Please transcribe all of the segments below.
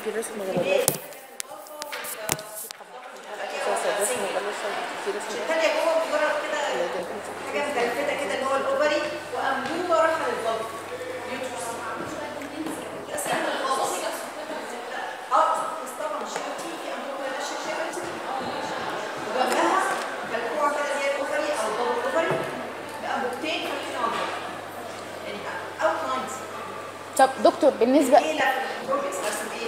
في رسم غير الرسم اساسا الرسم غير الرسم في رسم الثانيه جوه مجرد كده حاجه مكلفته كده اللي هو الاوفري وانبوبه رايحه للبلد يوترس بس احنا خلاص اه بس طبعا شفتي في انبوبه ماشيه شايفه وجنبها ملكوعه كده اللي هي الاوفري او الدبل اوفري بانبوبتين فاتحين على بعض يعني اوت لاينز طب دكتور بالنسبه ايه لا بروجرس رسم ايه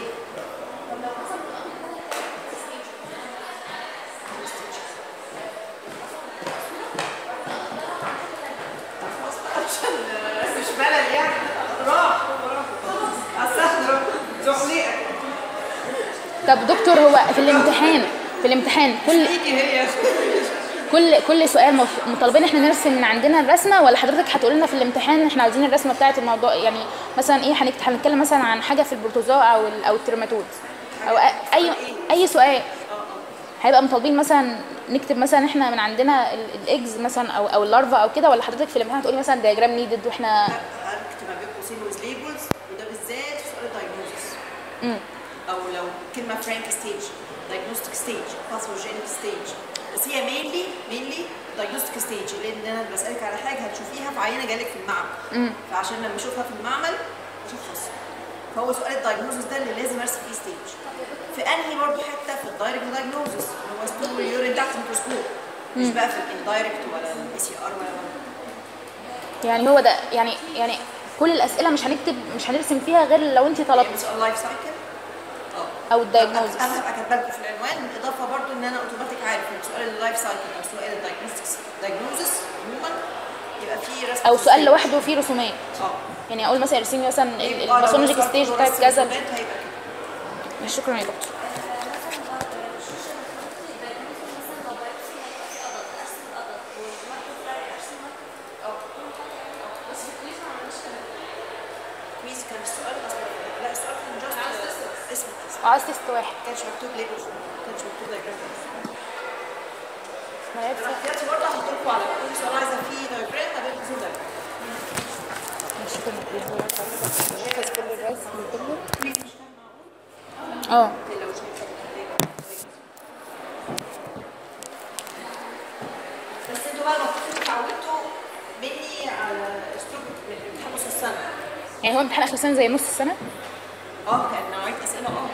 عشان مش بلد يعني راح اصل زحليقه طب دكتور هو في الامتحان في الامتحان كل تيجي هي كل كل سؤال مف- مطالبين احنا نرسم من عندنا الرسمه ولا حضرتك هتقول لنا في الامتحان احنا عاوزين الرسمه بتاعه الموضوع يعني مثلا ايه هنكت- هنتكلم مثلا عن حاجه في البروتوزوا او ال- او الترماتود او أ- اي اي سؤال هيبقى مطالبين مثلا نكتب مثلا احنا من عندنا ال- الايجز مثلا او او اللارفا او كده ولا حضرتك في الامتحان هتقولي مثلا دياجرام نيدد واحنا هنكتب ما بين قوسين ويز ليبلز وده بالذات في سؤال الدايجنوزس مم. او لو كلمه فرانك ستيج دايجنوستيك ستيج باثوجينيك ستيج بس هي مينلي مينلي دايجنوستيك ستيج لان انا بسالك على حاجه هتشوفيها في عينه جالك في المعمل فعشان لما اشوفها في المعمل اشخص فهو سؤال الدايجنوزس ده اللي لازم ارسم فيه ستيج في انهي برضه حته في الدايركت دايجنوزس اللي هو ستول يورين تحت الميكروسكوب مش بقى في الاندايركت ولا البي سي ار ولا يعني هو ده يعني يعني كل الاسئله مش هنكتب مش هنرسم فيها غير لو انت طلبت سؤال لايف سايكل اه او الدايجنوزس انا هبقى كاتبه لكم في العنوان بالاضافه برضو ان انا اوتوماتيك عارف ان سؤال اللايف سايكل او سؤال الدايجنوستكس دايجنوزس عموما يبقى فيه رسم او سؤال stage. لوحده فيه رسومات اه يعني اقول مثلا ارسمي مثلا يبقى لو الباثولوجيك رسمت ستيج له بتاعت رسم كذا رسومات هيبقى كده ماشي، شكرا يا دكتور كويس كان السؤال اصلا لا السؤال كان جاست اسم عايز تيست واحد ما كانش مكتوب ليبل ما كانش مكتوب دايجرام ما هي انا احتياطي برضه هحط لكم على كل سؤال عايزه فيه دايجرام ما بين قوسين دايجرام ماشي كده نحفظ كل الرسم كله بليز مش كان معقول اه لو شايفه بس انتوا بقى المفروض اتعودتوا مني على اسلوب الامتحان نص السنه يعني هو امتحان اخر السنه زي نص السنه اه كان نوعيه اسئله اه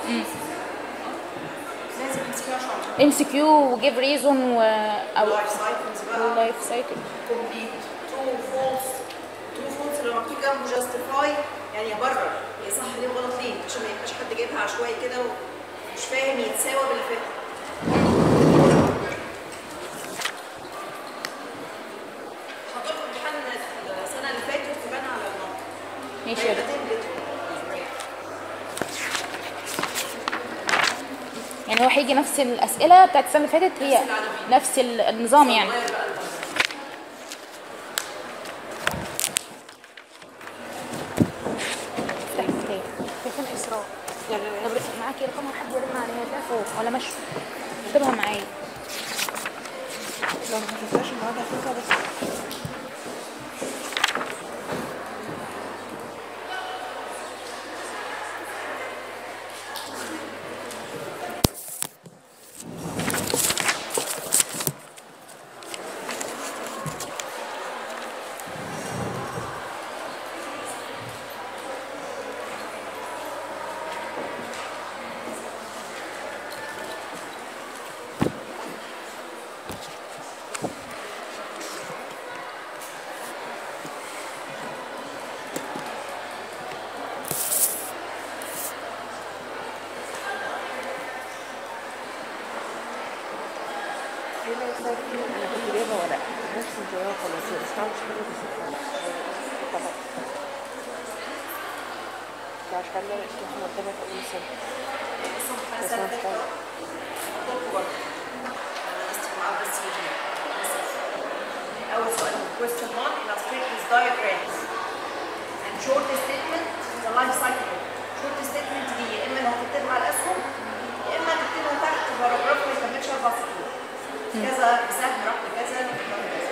لازم تمسكيها شعر ام سي كيو وجيف ريزون و او لايف سايكلز بقى لايف سايكل كومبليت ترو فولس ترو فولس لو مكتوب جنبه جاستيفاي يعني يبرر هي صح ليه وغلط ليه عشان ما يبقاش حد جايبها عشوائي كده ومش فاهم يتساوى باللي فات حطيت امتحان السنه اللي فاتت تبان على الموقع ماشي يا هيبقى دكتور تمبلت. يعني هو هيجي نفس الاسئله بتاعت السنه اللي فاتت هي نفس ال- النظام يعني غير بقى الموضوع. افتح الكتاب تليفون اسراء يعني طب معاكي رقم حد يرن عليها ده فوق ولا مشوا اكتبها معايا لو ما حفظتهاش النهارده هحفظها بس ايه اللي صار فيه؟ انا كنت جايبه ورق نفس الجواب خلاص بس ما عملتش حاجه بس خلاص ده عشان كده احنا قدامك اول سنه الصبح بس السنه انا اللي مش فاتت فاهمه حطيت برضه انا اسف معاه بس يجي اول سؤال question one illustrate with diagrams and short statement the life cycle short statement دي يا اما اللي هتكتبها على الاسهم يا اما تكتبها تحت باراجراف ما يكملش اربع سطور كذا سهم راح لكذا راح لكذا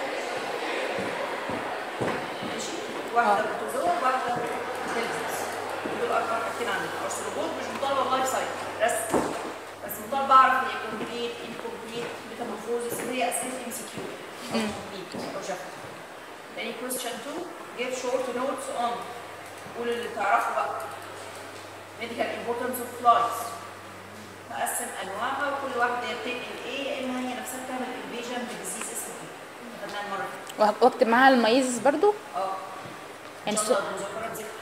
ماشي واحده بروتوزوا واحده هيلزس دول اربع حاجتين عندك ارثروبود مش مطالبه اللايف سايكل رسم بس مطالب اعرف هي كومبليت انكومبليت ميتامورفوزس اللي هي اسئله ام سي كيو او كومبليت او شفت تاني question 2 give short notes on قول اللي تعرفه بقى medical importance of flies نقسم انواعها وكل واحده هي بتنقل ايه يا اما هي نفسها بتعمل انفيجن بديزيز اسمه ايه خدناها المره اللي فاتت. وه- واكتب معاها الميز برضو اه ان يعني شاء سو- الله المذكرات ذكر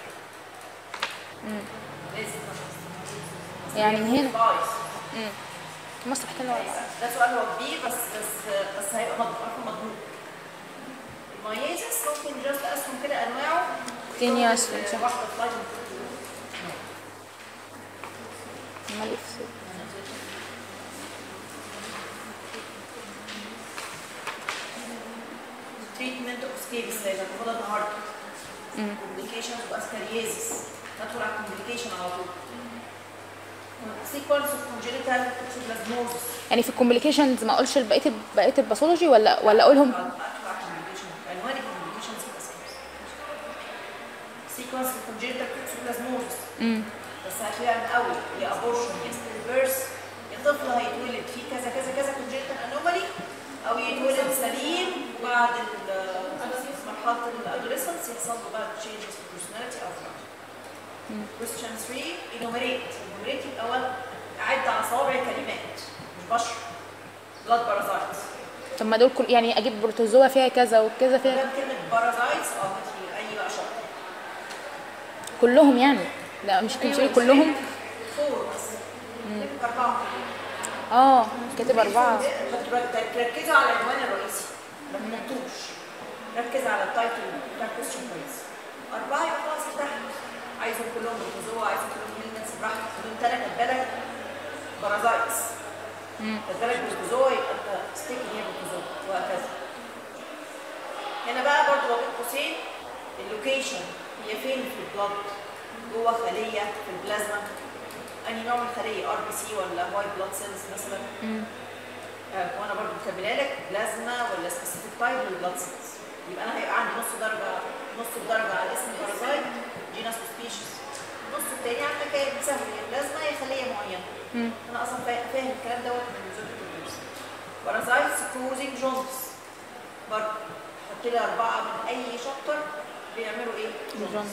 لازم يعني من هنا flies. امم مصر حكى لنا ده سؤال هو كبير بس بس بس هيبقى مضمون عارفه مضمون الميازس ممكن جاست اسهم كده انواعه Continuous، كل صح. واحده فلايت امال ايه في الصوت؟ تريتمنت اوف سكيبس اللي هتاخدها النهارده كومبليكيشنز واسكاريازيس ندخل على الكومبليكيشن على طول سيكونس اوف كونجينيتال توكسوبلازموزس يعني في الكومبليكيشنز ما اقولش بقيه بقيه الباثولوجي ولا ولا اقولهم عنوان الكومبليكيشنز في الاساس سيكونس اوف كونجينيتال توكسوبلازموزس امم بس هتلاقيها من اول يا ابورشن يا ستيلبيرث يا طفل هيتولد فيه كذا كذا كذا كونجينيتال انومالي او يتولد سليم وبعد ال- مرحله الادوليسنس يحصل له بقى تشينجز في البيرسوناليتي او في Question 3 enumerate enumerate يبقى اول اعد على صوابع كلمات مش بشر blood parasites طب ما دول كل يعني اجيب بروتوزوا فيها كذا وكذا فيها ده كلمه parasites اه هاتي اي بقى شرط كلهم يعني لا مش تمشي كلهم فور بس كلمة اربعه اه كاتب اربعه تركزوا على العنوان الرئيسي ما تنطوش ركز على التايتل بتاع الكويستشن كويس أربعة يبقى خلاص ارتحت عايزهم كلهم بروتوزوا عايزهم كلهم هيلمنتس براحتك بدون تلات خد بالك بارازايتس خد بالك بروتوزوا يبقى انت ستيكي هي بروتوزوا وهكذا هنا بقى برضو بقول قوسين اللوكيشن هي فين في البلد جوه خلية في البلازما أنهي نوع من الخلية ار بي سي ولا وايت بلاد سيلز مثلا آه، وانا برضو مكمله لك بلازما ولا سبيسيفيك تايب للبلاد سيلز يبقى انا هيبقى عندي نص درجه نص الدرجه على اسم البارازايت جينس وسبيشيز النص التاني على المكان سهل يا بلازما يا خليه معينه انا اصلا فا- فاهم الكلام دوت من وزاره الدروس بارازايت كروزنج جونز برضه حط لي اربعه من اي شابتر بيعملوا ايه؟ جونز.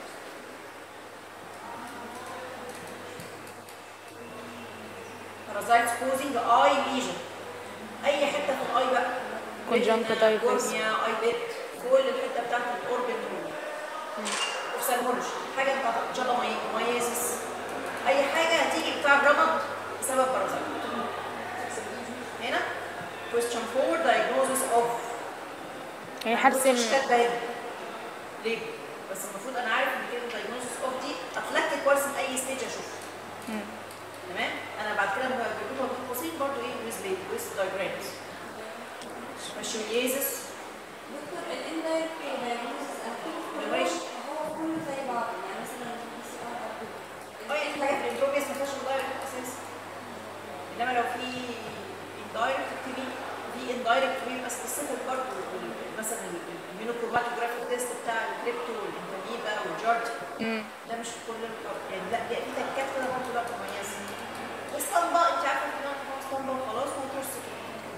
بارازايتس كوزنج اي ليجن اي حته في الاي بقى Conjunctivitis. كورنيا اي بيت كل الحته بتاعت الاوربن اوفسالمولوجي حاجه بتاعت ان شاء الله مي- مياسس اي حاجه هتيجي بتاع الرمد بسبب بارازايت هنا question 4 diagnosis of يعني مش هرسم كاتبه هنا ليه؟ بس المفروض انا عارف ان كده diagnosis of دي اتلكك وارسم اي ستيج اشوفه تمام انا بعد كده لما بجيبها بالتفاصيل برضو ايه ويز بيت ويز دايجرامز ماشيوليزس دكتور الاندايركت دايجنوستس ماشي. هو كله زي بعض يعني مثلا البي سي ار او كده. اه يعني حاجه في الانتروبيس ما فيهاش اندايركت اساسا انما لو في اندايركت اكتبي في اندايركت بيبقى سبيسيفيك برضه مثلا المينوكروماتوجرافيك تيست بتاع الكريبتو والانتاميبا والجارد مم. ده مش في كل الأرض. يعني لا دي في تكات كده برضه لا مميزه اسطمبة انت عارفه ان انا اسطمبة وخلاص وهترص كده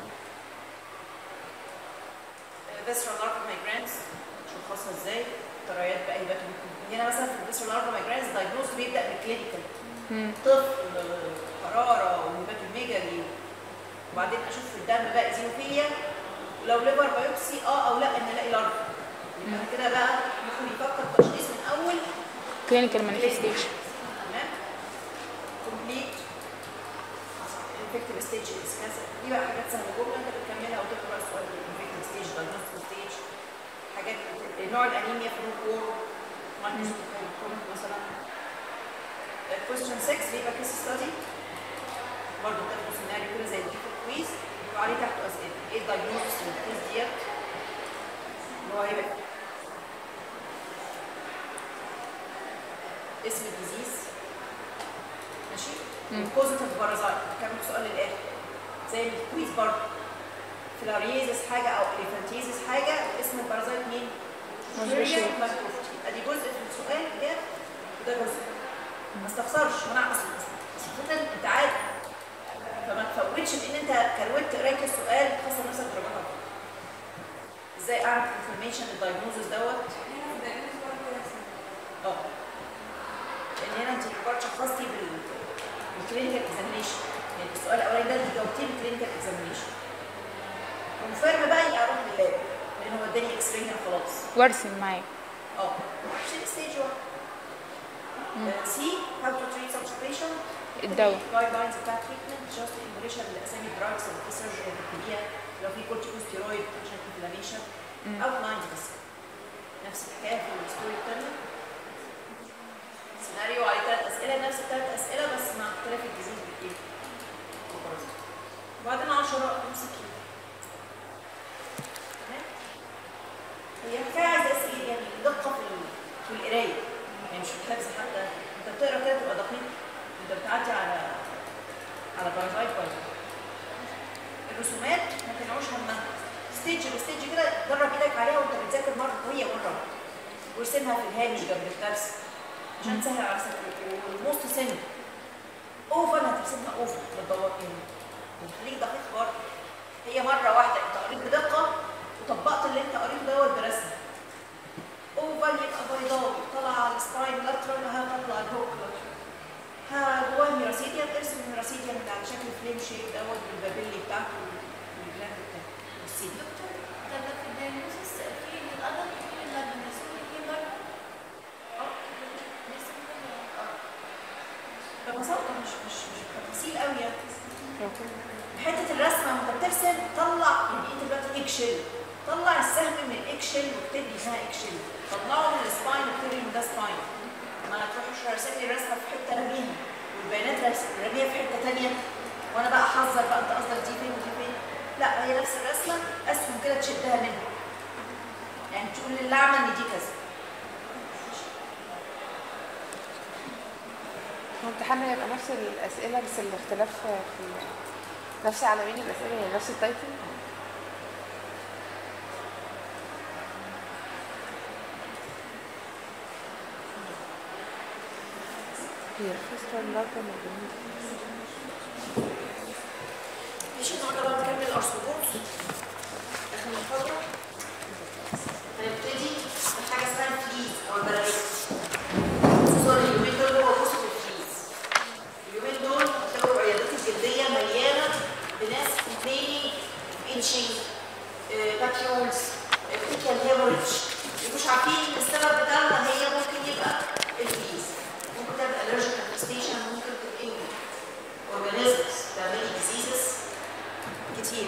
فيسرال لارفا مايجرانز شخصها ازاي طريات بقى هيباتو هنا مثلا في الفيسرال لارفا مايجرانز دايجنوز بيبدا بالكلينيكال طفل حراره وهيباتوميجالي وبعدين اشوف في الدم بقى ايزينوفيليا ولو ليفر بايوبسي اه او لا ان الاقي لارفا يبقى أنا كده بقى ممكن يفكر تشخيص من اول كلينيكال مانيفستيشن تمام كومبليت انفكتيف ستيج كانسر دي بقى حاجات سهله جدا انت بتكملها وتقرا السؤال الانفكتيف ستيج دايجنوستيك ستيج حاجات نوع الانيميا في روت وور مايكروسكوب مثلا كويستشن 6 بيبقى كيس ستادي برضه بتاخدوا سيناريو كده زي دي في الكويز بيبقى عليه تحته اسئله ايه الدايجنوستس للكيس ديت اللي هو هيبقى اسم الديزيز ماشي البوزيتيف بارازايت كان سؤال للاخر زي الكويز برضه فلاريزس حاجه او اليفانتيزس حاجه واسم البارازايت مين؟ مونجريشيا. ماكروفج ادي جزء في السؤال ده وده جزء ما استخسرش منع اصلا خاطر انت عادي فما تفوتش بان انت كروت قرايه السؤال تخسر نفسك درجات اكتر ازاي اعرف انفورميشن الدايجنوزس دوت اه لان هنا انت برضه شخصتي بال بالكلينيكال اكزامينيشن يعني السؤال الاولاني ده انت جاوبتيه بالكلينيكال اكزامينيشن كونفيرم بقى يبقى اروح لللاب لان هو اداني اكس راي هنا خلاص وارسم معايا اه ستيج 1 سي هاو تو تريت such patient الدواء. جايد لاينز بتاع تريتمنت جاست انجليشن لاسامي دراجز اللي في سيرجري بتكتبيها لو في كورتيكوستيرويد عشان انفلاميشن اوت لاينز بس نفس الحكايه في الستوري الثانيه سيناريو على ثلاث اسئله نفس الثلاث اسئله بس مع اختلاف الديزيز بالايه؟ بالبرازيل. وبعدين 10 ام سي كيو تمام؟ هي حكايه عايزه اسئله يعني دقه في ال- في القرايه يعني مش الحفظ حتى انت بتقرا كده تبقى دقيق انت بتعدي على على باراجراف باراجراف الرسومات ما تنعوش همها ستيج بستيج كده درب ايدك عليها وانت بتذاكر مره وهي مره وارسمها في الهامش جنب الدرس عشان تسهل على نفسك والموست سن اوفر هترسمها اوفر ما تدور يعني خليك دقيق برضه هي مره واحده انت قريت بدقه وطبقت اللي انت قريته دوت برسم اوفر يبقى بيضاوي طلع على السباين لاترال هطلع الهوك لاترال ها جواه ميراسيديان ارسم الميراسيديان اللي على شكل فليم شيب دوت بالبابيلي بتاعته والجلاند بتاعته والسيديان دكتور ده ده في الدايجنوستس في الأدب وفي اللابنس الاثنين برضه لسه كده ببساطه مش مش مش تفاصيل قوي يعني حته الرسمه وانت بترسم طلع يعني انت دلوقتي ايك شيل طلع السهم من الايك شيل واكتب لي اسمها ايك شيل طلعه من السباين واكتب لي ان ده سباين ما تروحش راسم لي الرسمه في حته رميها والبيانات رس- رميها في حته ثانيه وانا بقى احذر بقى انت قصدك دي فين ودي فين لا هي نفس الرسمه اسهم كده تشدها منها يعني تقول للعمل ان دي كذا هو امتحان هيبقى نفس الأسئلة بس الاختلاف في نفس عناوين الأسئلة يعني نفس التايتل هي الفستر لاكا موجودين ماشي النهارده بقى نكمل الارثروبودز اخر محاضره هنبتدي بحاجه اسمها الفليز او البراغيث خصوصا اليومين دول هو قصه الفليز اليومين دول هتلاقوا العيادات الجلديه مليانه بناس complaining itching باكيولز ارتيكال هيموريدج مش عارفين ان السبب بتاعنا هي ممكن يبقى الفليز ممكن تبقى allergic infestation ممكن تبقى organisms تعمل diseases كتير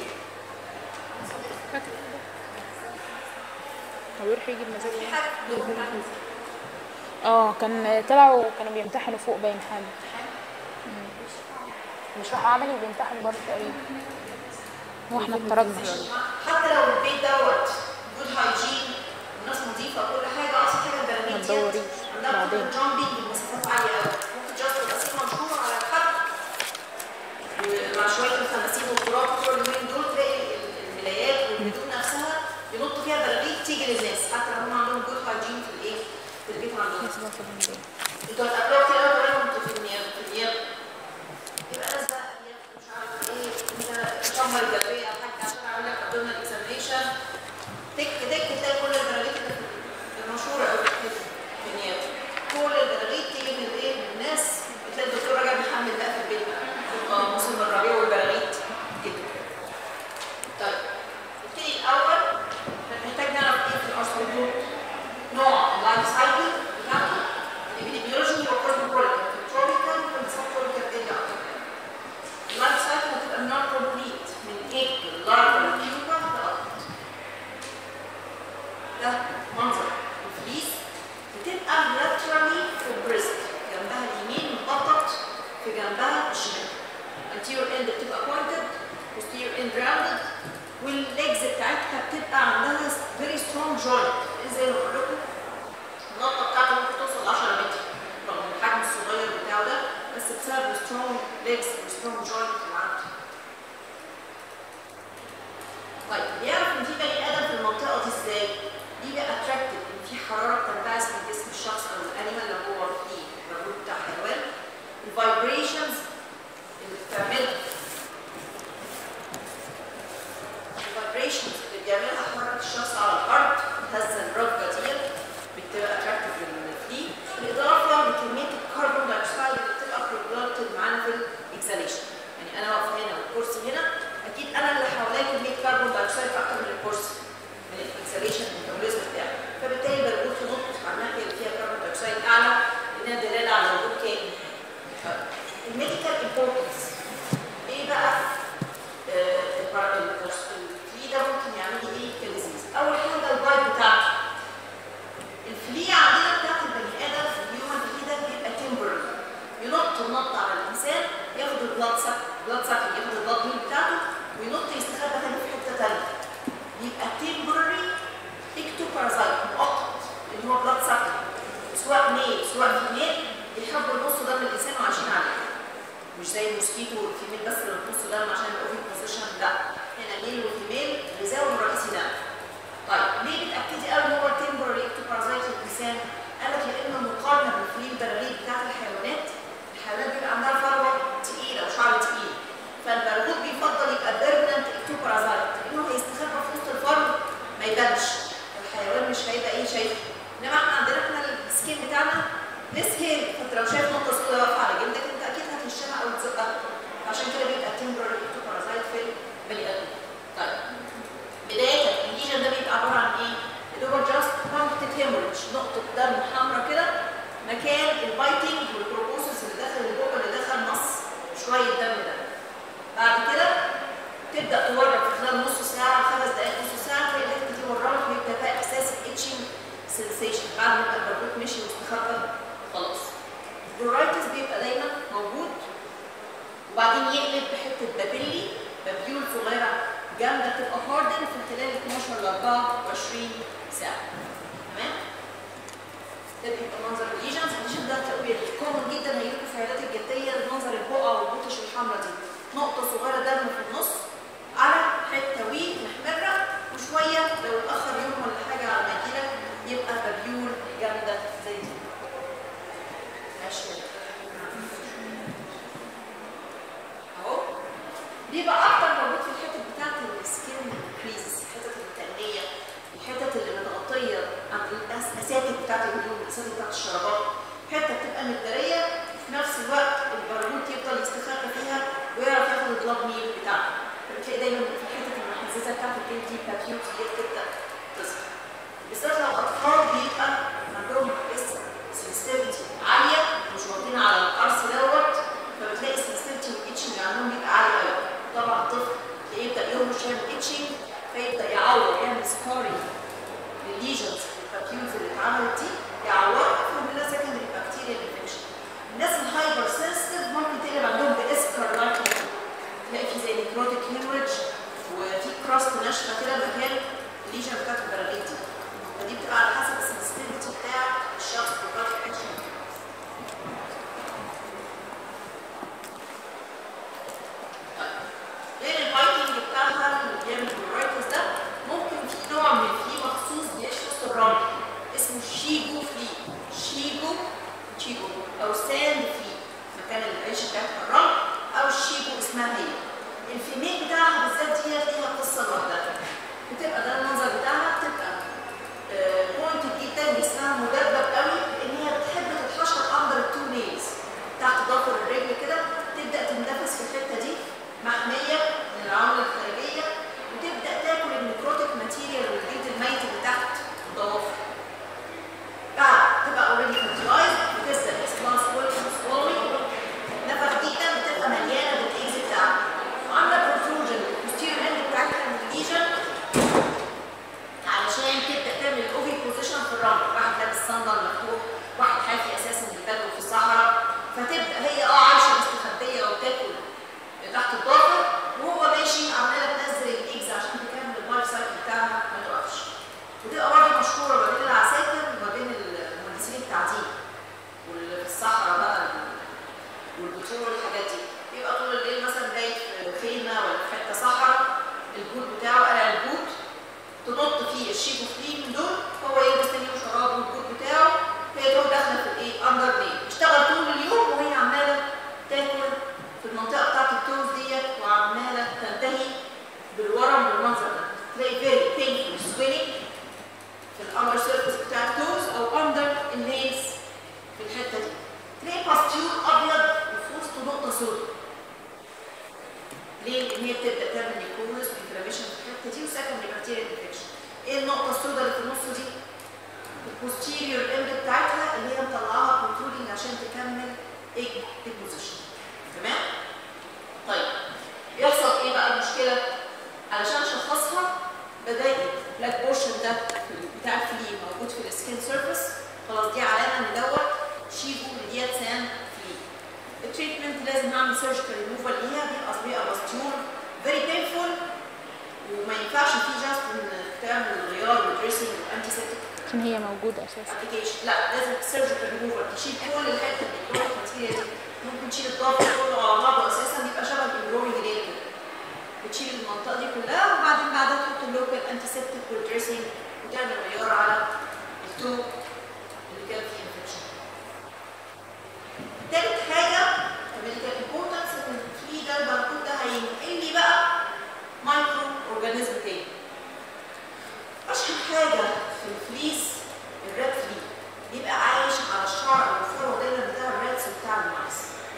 هو يروح يجيب مزاج في حاجه في اه كان طلعوا كانوا بيمتحنوا فوق باين حاجه مم. مش راحوا عملي وبيمتحنوا برضه تقريبا واحنا اتطردنا حتى لو البيت دوت جود هايجين والناس نظيفه وكل حاجه اصلا حاجه البراميل ما ديت تدوريش عندها بعدين. جامبينج بمسافات عاليه قوي ممكن جاست تبقى سيما مشهوره على الحد ومع شويه الخماسين والتراب بتوع اليومين دول تلاقي ال- الملايات والهدوم نفسها ينطوا فيها براغيث تيجي للناس حتى لو هم عندهم جود هايجين في الايه؟ في البيت عندهم انتوا هتقابلوا كتير قوي كمان وانتوا في النيابه في النيابه يبقى ناس بقى نيابه مش عارف ايه انت شمر الجلبيه او حاجه عشان اعمل لك ابدومينال اكزامينشن تك تك تلاقي كل البراغيث المشهوره قوي في النيابه كل البراغيث تيجي من ايه؟ من الناس بتلاقي الدكتور راجع محمل بقى في البيت بقى يبقى موسم الربيع والبراغيث كده طيب نبتدي الاول محتاج نعرف ايه في الارثروبود نوع اللايف سايكل بتاعته الابيديميولوجي هو كوزموبوليتان في التروبيكال والسبتروبيكال اريا اكتر اللايف سايكل هتبقى نون كومبليت من ايج لارفا للكيوبا لأرض ده منظر الفليس بتبقى laterally في البريست جنبها اليمين مخطط في جنبها الشمال anterior end بتبقى pointed posterior end rounded والليجز بتاعتها بتبقى عندها very strong joint زي ما بقول لكم النقطة بتاعته ممكن توصل 10 متر رغم الحجم الصغير بتاعه ده بس بسبب السترونج ليجز والسترونج جوينت اللي عنده. طيب بيعرف ان في بني ادم في المنطقة دي ازاي؟ دي بقى اتراكتد ان في حرارة بتنبعث من جسم الشخص او الانيمال اللي هو فيه الرجل بتاع حيوان الفايبريشنز بلاد ساك بلاد ساك ياخد البلاد ميل بتاعته وينط يستخبى تاني في حته تانيه يبقى تمبرري اكتوبارازايت مؤقت اللي هو بلاد ساك سواء ميل سواء فيميل بيحبوا يبصوا دم الانسان وعايشين عليه مش زي الموسكيتو والفيميل بس اللي بتبصوا دم عشان الاوفي بوزيشن لا هنا ميل وفيميل غذائهم الرئيسي دم طيب ليه بتاكدي قوي ان هو تمبرري اكتوبارازايت الانسان قال لك لانه مقارنه بالفلين البراريق بتاعت الحيوانات الحيوانات بيبقى عندها فروه تقيله وشعر تقيل فالبرغوث بيفضل يبقى بيرمننت اكتوبارازايت لانه هيستخبى في وسط الفرو ما يبانش الحيوان مش هيبقى ايه شايف انما احنا عندنا احنا السكين بتاعنا سكين فانت لو شايف نقطه سوداء واقفه على جلدك انت اكيد هتهشها او تزقها عشان كده بيبقى تمبرري اكتوبارازايت في البني ادم طيب بدايه الليجن ده بيبقى عباره عن ايه؟ اللي هو جاست بانكتد هيموريدج نقطه دم حمراء كده مكان البايتنج والبروبوسس اللي داخل البق اللي دخل نص شويه دم ده بعد كده تبدا تورم في خلال نص ساعه خمس دقائق نص ساعه تلاقي الحته دي ورمت ويبدا بقى احساس الاتشنج سنسيشن بعد ما يبقى البرغوث مشي واستخبى خلاص البرورايتس بيبقى دايما موجود وبعدين يقلب بحته بابيلي بابيول صغيره جامده تبقى هاردن في خلال 12 ل 24 ساعه تمام ده بيبقى منظر الليجنز الليجن ده تقويه كومن جدا هيجيلكوا في العيادات الجلديه منظر البقع والبطش الحمراء دي نقطه صغيره دم في النص على حته ويك محمره وشويه لو اتاخر يوم ولا حاجه على ما يجيلك يبقى بابيول جامده زي دي ماشي اهو بيبقى اكتر موجود في الحتت بتاعت السكين كريز الحتت التنميه الحتت اللي متغطيه عند الاساتك بتاعت الهدوم الاساتك بتاعت الشرابات حته بتبقى متداريه وفي نفس الوقت البرغوث يفضل يستخبى فيها ويعرف ياخد البلاد ميل بتاعه فبتلاقي دايما في الحتت المحززه بتاعت الجلد دي بابيوت دي بتبدا تظهر بالذات لو اطفال بيبقى عندهم لسه سنسيتيفيتي عاليه مش واخدين على القرص دوت فبتلاقي السنسيتيفيتي والاتشنج عندهم بيبقى عالي قوي طبعا الطفل يبدا يهرش يعمل اتشنج فيبدا يعور يعمل سكارينج للليجنز البابيولز اللي اتعملت دي يعور فهم لها سكندري بكتيريا انفكشن الناس الهايبر سنسيتيف ممكن تقلب عندهم باسكار لايك تلاقي في زي نيكروتيك هيموريدج وفي كراست ناشفه كده مكان الليجن بتاعت البراغيث دي فدي بتبقى على حسب السنسيتيفيتي بتاع الشخص والبلاد اكشن غير البايتنج بتاعها اللي بيعمل الرايتس ده ممكن في نوع من الفلي مخصوص بيعيش وسط الرمل اسمه شيجو فلي شيجو شيجو او ساند فلي مكان العيش بتاعتها الرمل او الشيجو اسمها هي الفيميل بتاعها بالذات دي ليها قصه لوحدها بتبقى ده المنظر بتاعها بتبقى بوينت جدا جسمها مدبب قوي لان هي بتحب تتحشر اندر التو نيلز تحت ضفر الرجل كده تبدا تندفس في الحته دي محميه من العوامل الخارجيه وتبدا تاكل النيكروتيك ماتيريال والجلد الميت اللي تحت الضوافر بعد تبقى اوريدي فيرتلايز بتبدا اسمها سوالي نفخ جدا بتبقى مليانه بالايز بتاعها وعامله بروتروجن البوستيريور اند بتاعتها من الليجن علشان تبدا تعمل الاوفي بوزيشن في الرمل واحد لابس صندل مفتوح واحد حافي اساسا بيباتوا في الصحراء فتبدا هي اه عايشه مستخبيه وبتاكل تحت الضافر وهو ماشي عماله تنزل الايجز عشان تكمل اللايف سايكل بتاعها ما تقفش وتبقى برضه مشهوره ما بين العساكر وما بين المهندسين التعدين واللي في الصحراء بقى والبترول والحاجات دي يبقى طول الليل مثلا بايت في خيمه ولا في حته صحراء البوت بتاعه قلع البوت تنط فيه الشيك فلي من دول هو يلبس تاني يوم شراب والبوت بتاعه هي تروح داخله في الايه اندر نيل اشتغل طول اليوم وهي عماله تاكل في المنطقه بتاعت التوز ديت وعماله تنتهي بالورم بالمنظر ده تلاقي فيري بينفول سويلنج في الامر سيرفيس بتاع التوز او اندر النيلز في الحته دي تلاقي باستيول ابيض وفي وسطه نقطه سوداء ليه؟ لان هي بتبدا تعمل نيكروز وانفلاميشن في الحته دي وسكندري بكتيريا انفكشن ايه النقطه السوداء اللي في النص دي؟ البوستيريور اند بتاعتها اللي هي مطلعاها بروترودنج عشان تكمل ايج ديبوزيشن تمام؟ طيب يحصل ايه بقى المشكله؟ علشان اشخصها بدايه البلاك بورشن ده بتاع الفلي موجود في السكين سيرفيس خلاص دي علامه ان دوت شيبو ديت سام فلي التريتمنت دي لازم نعمل سيرجيكال ريموفال ليها بيبقى بيبقى مستور فيري بينفول وما ينفعش فيه جاست ان تعمل غيار ودريسنج وانتي سيبتيك عشان هي موجوده اساسا ابلكيشن لا لازم سيرجيكال ريموفال تشيل كل الحته اللي جوه الماتيريال دي ممكن تشيل الضغط كله على بعضه اساسا يبقى شبه الجروينج ريل كده بتشيل المنطقه دي كلها وبعدين بعدها تحط اللوكال انتي سيبتيك والدريسنج وتعمل غيار على التوب اللي كان فيه انفكشن تالت حاجه الميديكال امبورتنس ان في ده الباركود ده هينقل لي بقى مايكرو اورجانيزم تاني اشهر حاجه في الفليس الريد فلي بيبقى عايش على الشعر او الفروه دايما بتاع الريدز وبتاع المايس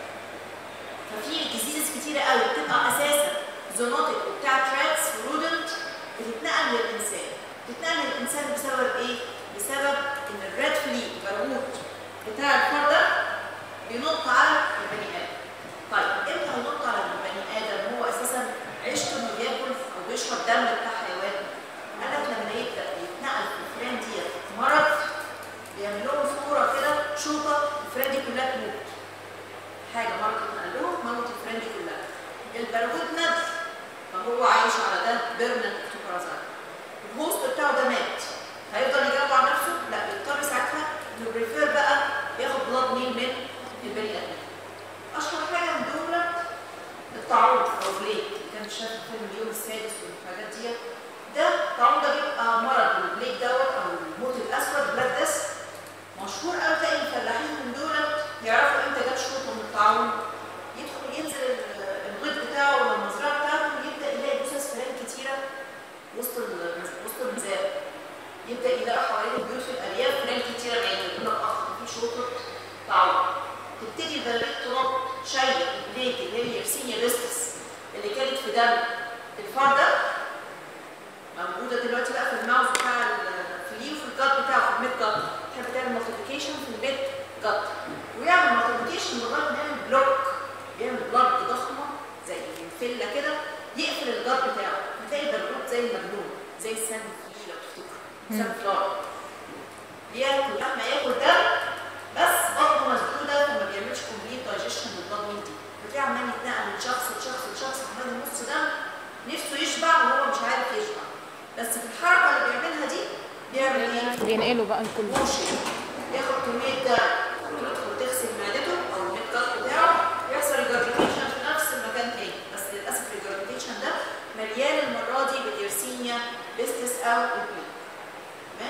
ففي ديزيزز كتيره قوي بتبقى اساسا زونوتيك وبتاع تريدز ورودنت بتتنقل للانسان بتتنقل للانسان بسبب ايه؟ بسبب ان الريد فلي البرغوث بتاع الفار ده بينط على البني ادم طيب امتى هينط على البني ادم هو اساسا عيشته انه بياكل او بيشرب دم بتاع حيوان قال لك لما يبدا يتنقل في الفئران ديت مرض بيعمل لهم فوره كده شوطه الفئران دي كلها تموت حاجه مرض اتنقل لهم موت الفئران دي كلها البرغوث ند فهو عايش على ده بيرمننت بارازايت الهوست بتاعه ده مات هيفضل يجاوب على نفسه؟ لا بيضطر ساعتها انه بريفير بقى ياخد بلاد مين من البني ادم اشهر حاجه من دول الطاعون او بليك كان شاف فيلم اليوم السادس والحاجات دي ده الطاعون ده بيبقى مرض البليك دوت او الموت الاسود بلاك ديس مشهور قوي تلاقي الفلاحين من دول يعرفوا امتى جت شوطه من الطاعون يدخل ينزل ال- الغيط بتاعه ولا المزرعه بتاعته يبدا يلاقي جثث فئران كتيره وسط ال- وسط المزارع يبدا يلاقي حوالين البيوت في الارياف فئران كتيره ماتت يقول لك اه في شوطه طاعون تبتدي البلدات تنط شايله البليك اللي هي يرسينيا بيستس اللي كانت في دم الفار ده موجوده دلوقتي بقى في الماوس بتاع الفلي وفي الجات بتاعه في الميد جات تحب تعمل مالتيبيكيشن في الميد جات ويعمل مالتيبيكيشن لغايه ما يعمل بلوك بيعمل بلوك ضخمه زي الفله كده يقفل الجات بتاعه هتلاقي البرغوث زي المجنون زي السان فلي لو تفتكروا سان فلار بياكل لما ياكل ده بس بطنه مسدوده فما بيعملش كومبليت دايجيشن للضغط دي بتلاقيه عمال يتنقل من شخص لشخص لشخص عمال يمص دم نفسه يشبع وهو مش عارف يشبع بس في الحركه اللي بيعملها دي بيعمل ايه؟ بينقلوا بقى الكل موشن ياخد كميه دم تدخل تغسل معدته او الميد جات بتاعه يحصل ريجرجيتيشن في نفس المكان تاني بس للاسف الريجرجيتيشن ده مليان المره دي باليرسينيا بيستس او البليك تمام؟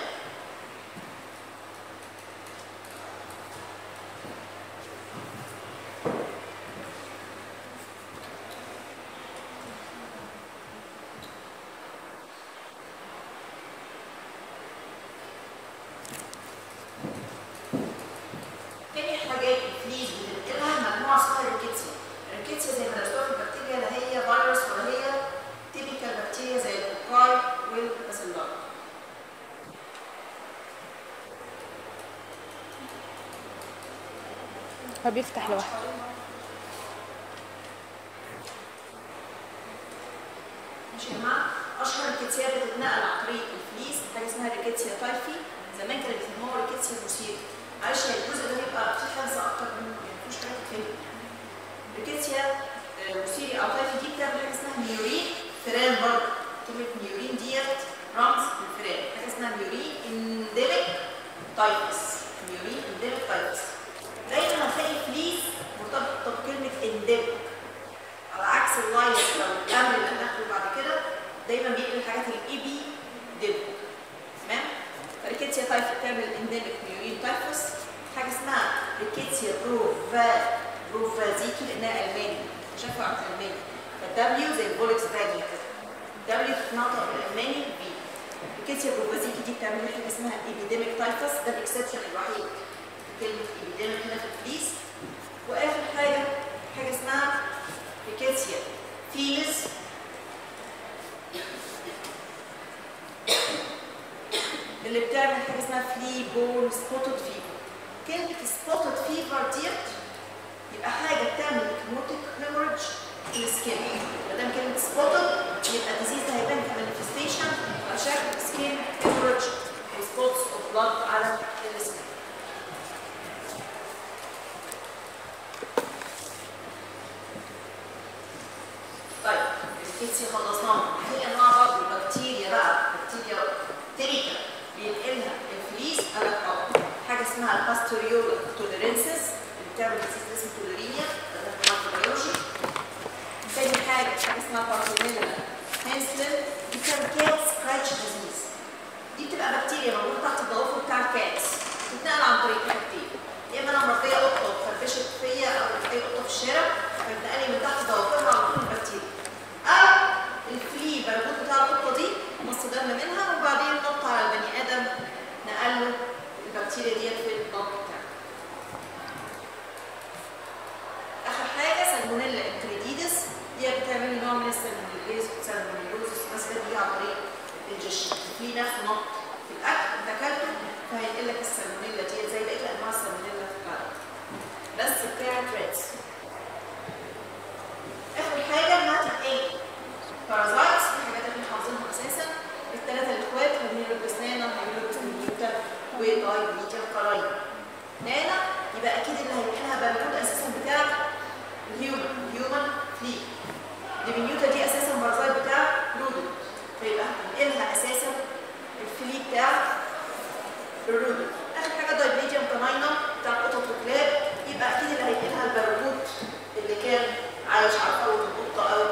تاني حاجات الفليز بتنقلها مجموعه اسمها الريكيتسيا الريكيتسيا زي ما درستوها في البكتيريا لا هي فيروس ولا هي تيبيكال بكتيريا زي الكوكاي والباسيلاي هو بيفتح لوحده ماشي يا جماعه اشهر الريكيتسيا بتتنقل عن طريق الفليس حاجه اسمها ريكيتسيا تايفي زمان كانوا بيسموها ريكيتسيا موسيري معلش هي الجزء ده هيبقى فيه حفظ اكتر منه يعني مفيهوش حاجه تتفهم ريكيتسيا آه، موسيري او تايفي دي بتعمل حاجه اسمها ميورين فيران برضه كلمه ميورين ديت رمز للفيران حاجه اسمها ميورين انديميك تايفس ميورين انديميك تايفس دايما هتلاقي فليس مرتبط بكلمه انديميك على عكس اللايت او الامر اللي هناخده بعد كده دايما بيقل الحاجات الايبي ديب تمام فريكيتسيا تايف بتعمل انديميك ميورين تايفس حاجه اسمها ريكيتسيا بروفا بروفازيكي لانها الماني شافوا عن الماني فالدبليو زي الفولكس فاجن كده دبليو بتتنطق بالالماني بي ريكيتسيا بروفازيكي دي بتعمل حاجه اسمها ايبيديميك تايفس ده الاكسبشن الوحيد في كلمه ايبيديميك هنا في الفليس واخر حاجه حاجه اسمها ريكيتسيا فيلس اللي بتعمل حاجه اسمها فلي بون سبوتد فيفر كلمه سبوتد فيفر ديت يبقى حاجه بتعمل كيموتيك هيموريدج في السكين ما دام كلمه سبوتد يبقى ديزيز هيبان كمانيفستيشن على شكل سكين هيموريدج وسبوتس اوف بلاد على السكين البيسيسي خلصناهم في انواع برضه البكتيريا بقى بكتيريا تريكا بينقلها الفليس على الأرض حاجه اسمها الباستوريول توليرنسز اللي بتعمل ديزيز اسمه توليريميا ده في الميكروبيولوجي تاني حاجه حاجه اسمها بارتونيلا هانسلن دي بتعمل كات سكراتش ديزيز دي بتبقى بكتيريا موجوده تحت الضوافر بتاع الكاتس بتتنقل عن طريق حاجتين يا اما انا مربيه قطه وفرفشت فيا او اي قطه في الشارع فبتنقلي من تحت ضوافرها على طول البكتيريا او الفلي برغوث بتاع القطه دي مص دم منها وبعدين نط على البني ادم نقل له البكتيريا ديت في الضغط بتاعه اخر حاجه سالمونيلا انتريديدس دي بتعمل نوع من السالمونيليز سالمونيلوزس مثلا دي عن طريق الجيش في ناس نط في الاكل انت اكلته فهينقل لك السالمونيلا دي زي بقيه انواع السالمونيلا في العالم بس بتاعت ريدز اخر حاجه انها تنقل بارازايتس دي حاجات احنا حافظينها اساسا الثلاثه الاخوات هيميلوبس نانا هيميلوبس نيوتا ودايبيتيا كاراين نانا يبقى اكيد اللي هينقلها بالمود اساسا بتاع الهيومن الهيومن فلي ديمينيوتا دي اساسا بارازايت بتاع رودن فيبقى هنقلها اساسا الفلي بتاع الرودن اخر حاجه دايبيتيا كاناينا بتاع القطط والكلاب يبقى اكيد اللي هينقلها البرغوث اللي كان عايش على اول القطه او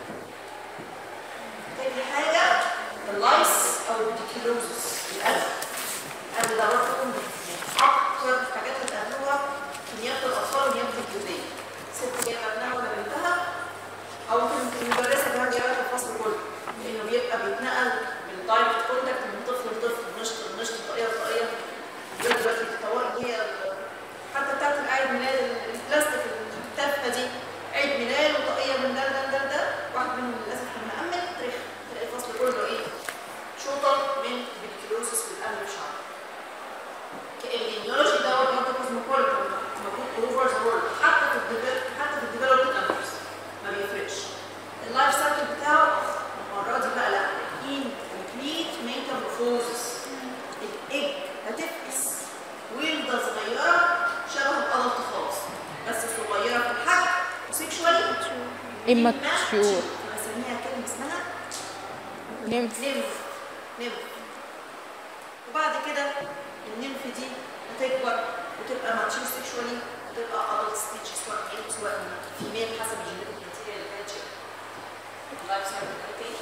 تاني حاجة اللايس أو البيتيكيلوزس الألف قبل ده برضه من أكتر الحاجات اللي بتعملوها في نيابة الأطفال ونيابة الجلدية ست جايبة ابنها ولا بنتها أو ممكن المدرسة كمان جايبة الفصل كله لأنه بيبقى بيتنقل من دايركت كونتاكت من طفل لطفل نشط لنشط طاقية لطاقية دلوقتي دلوقتي بتطور هي ال- حتى بتاعت العيد ميلاد البلاستيك التافهة دي عيد ميلاد وطاقية من ده ده ده ده واحد منهم للأسف كان مأمن تاريخ تلاقي الفصل كله إيه شوطة من البيكيلوسس في القلب بشعر الجينيولوجي ده هو برضه كوزموبوليتان موجود اوفر ذا وورلد حتى في الديفل حتى في الديفلوبمنت انيمالز ما بيفرقش اللايف سايكل بتاعه المرة دي بقى لا ان كومبليت ميتامورفوزس الايج هتفقس ولدة صغيرة شبه الأدلت خالص بس صغيرة في الحجم وسيكشوالي immature بسميها كلمة اسمها نمف نمف نمف وبعد كده النمف دي هتكبر وتبقى ماتشور سيكشوالي وتبقى ادلت ستيج سواء ميل سواء فيميل حسب الجينيتك ماتيريال اللي كانت شايفها. اللايف سايكل اوكي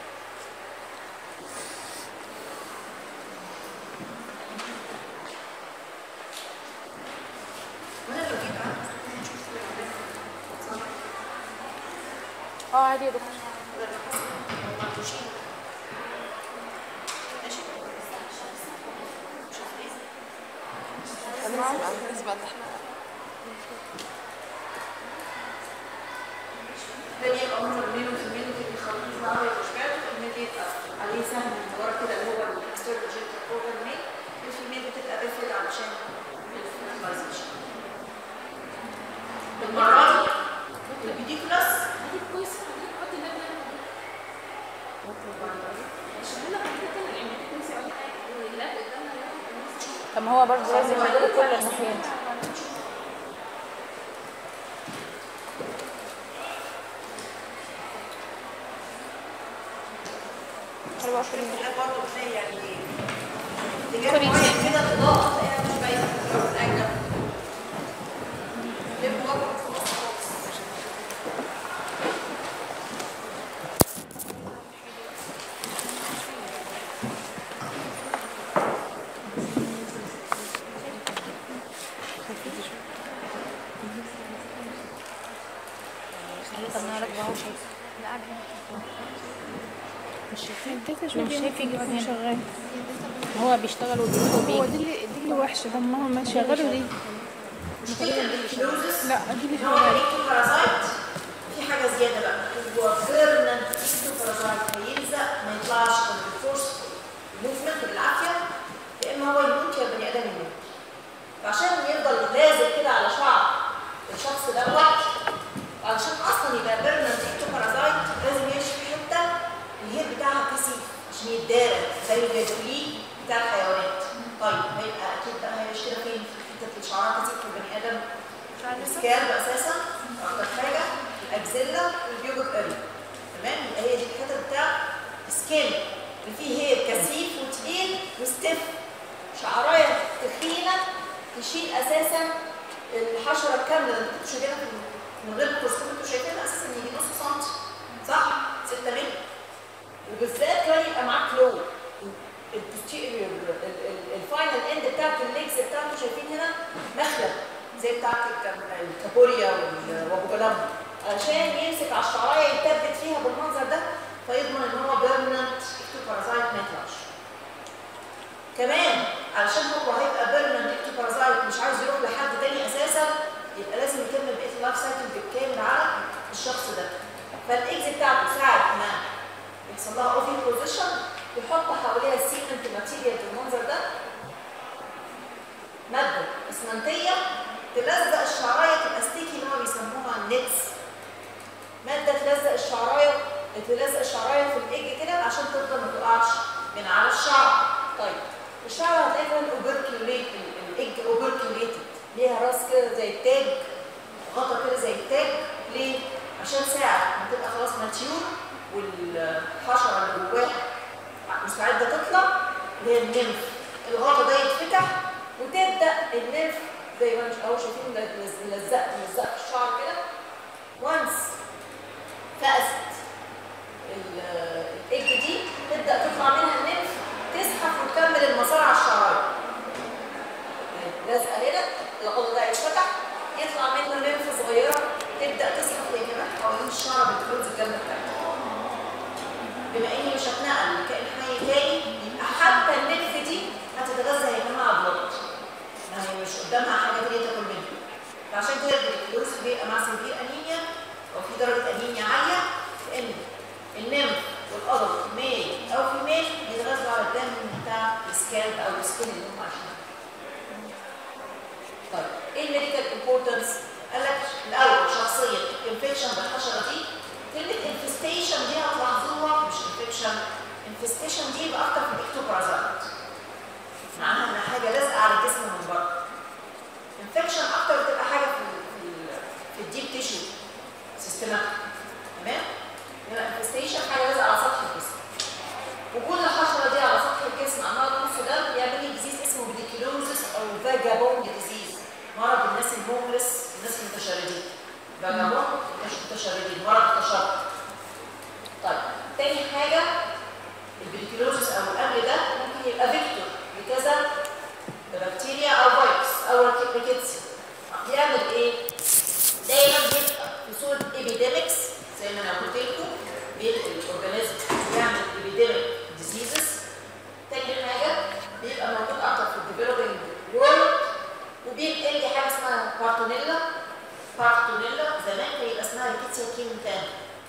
وانا لو جيت قعدت هنشوف اللي عندنا صح؟ اه عادي يا دكتور ولا حسب ما عندوش ايه ماشي شوف ايه تاني يبقى هم الميلو في الميلو في الخليط معاه وشبعته الميل يبقى عليه سهم من ورا كده اللي هو الاكسترنال جينيتال اورجان ميل الفيميل بتبقى بيفرد علشان الفيرتلايزيشن المرة دي البيديكولاس طب ما هو برضه لازم يدور كل الناحيات حلوة وعشرين. الحاجات برضه بتلاقي يعني اتجاه كوري معين تاني. كده الاضاءه تلاقيها مش باينه في الحاجه ليه مجرد في النص خالص طب انا راكبه اهو شايفه مش شايفه مش شايفه يجي هنا شغال هو بيشتغل وبيروح هو وبيجي دي اللي دي اللي وحشه طب ما هو ما شغلوا دي الكلوزس لا دي اللي ان هو شغاله الاكتوبارازايت في حاجه زياده بقى هو بيرمننت اكتوبارازايت هيلزق ما يطلعش بالفورس موفمنت بالعافيه يا اما هو يموت يا البني ادم يموت فعشان يفضل لازق كده على شعر الشخص دوت علشان اصلا يبقى بيرمننت اكتوبارازايت لازم يعيش في حته الهيد بتاعها كثيف عشان يتدارى زي الجدولين بتاع الحيوانات طيب هيبقى اكيد بقى هيعيش كده فين في حته اللي شعرها كثيف في البني ادم السكالب اساسا اكتر حاجه الاكزيلا والبيوبك اري تمام يبقى هي دي الحته بتاع سكين اللي فيه هير كثيف وتقيل وستيف شعرايه تخينه تشيل اساسا الحشره الكامله اللي انتوا شايفينها في- من غير الكرسي انتوا شايفينها اساسا يجي نص سنتي صح؟ 6 مللي وبالذات كمان يبقى معاه كلو البوستيريور الفاينل اند بتاعت الليجز بتاعته شايفين هنا مخلب زي بتاعت الكاب- الكابوريا وال- وابو جلام عشان يمسك على الشعرايه يثبت فيها بالمنظر ده فيضمن ان هو بيرمننت اكتوبارازايت ما يطلعش كمان علشان هو هيبقى بيرمننت اكتوبارازايت مش عايز يروح لحد تاني اساسا يبقى لازم يكمل بقيه اللايف سايكل بالكامل على الشخص ده فالاكس بتاعته ساعه ما يحصل لها اوفي بوزيشن يحط حواليها السيمنت ماتيريال بالمنظر ده ماده اسمنتيه تلزق الشعرايه تبقى ستيكي اللي هو بيسموها نتس ماده تلزق الشعرايه تلزق الشعرايه في الايج كده عشان تفضل ما تقعش من على الشعر طيب الشعر هتلاقي كمان اوبركيوليت الايج اوبركيوليتد ليها راس كده زي التاج غطا كده زي التاج ليه؟ عشان ساعة ما تبقى خلاص ماتيور والحشرة اللي جواها مستعدة تطلع اللي هي النمف الغطا ده يتفتح وتبدأ النمف زي ما مش اهو شايفين ده ملزق ملزق في الشعر كده وانس فقست ال- الايج دي تبدأ تطلع منها النمف تزحف وتكمل المسار على الشعرايه لازقه هنا الغطا ده يتفتح يطلع منه نمف صغيره تبدا تسحب هي كمان حوالين الشعر بالفلوس الجنب بتاعتها بما اني مش هتنقل لكائن حي تاني يبقى حتى النمف دي هتتغذى هي كمان على البلط ما هي مش قدامها حاجه تانيه تاكل منها فعشان كده الفلوس بيبقى مع سيفير انيميا او في درجه انيميا عاليه لان النمف والقدر ميل او فيميل بيتغذوا على الدم بتاع السكالب او السكين اللي هم عايشين طيب ايه الميديكال امبورتنس؟ قال لك الاول شخصيا انفكشن بالحشره دي كلمه انفستيشن دي هتلاحظوها مش انفكشن انفستيشن دي يبقى اكتر في الاكتوبرازات معناها ان حاجه لازقه على الجسم من بره انفكشن اكتر بتبقى حاجه في ال في, ال في الديب تيشو سيستماتيك تمام؟ هنا انفستيشن حاجه لازقه على سطح الجسم وجود الحشره دي على سطح الجسم عمال تبص ده بيعمل لي ديزيز اسمه بيديكيلوزس او فاجابوند ديزيز مرض الناس الهوملس الناس المتشردين فاجابوند مش متشردين مرض التشرد طيب تاني حاجه البيديكيلوزس او القبل ده ممكن يبقى فيكتور لكذا بكتيريا او فيروس او ريكيتسي بيعمل ايه؟ دايما بيبقى في صوره ايبيديمكس زي ما انا قلت لكم بينقل الاورجانيزم بيعمل ايبيديميك ديزيزز تاني حاجه بيبقى موجود اكتر في الديفلوبينج وورلد وبينقل لي حاجه اسمها بارتونيلا بارتونيلا زمان كان يبقى اسمها ريكيتسيا كيمتان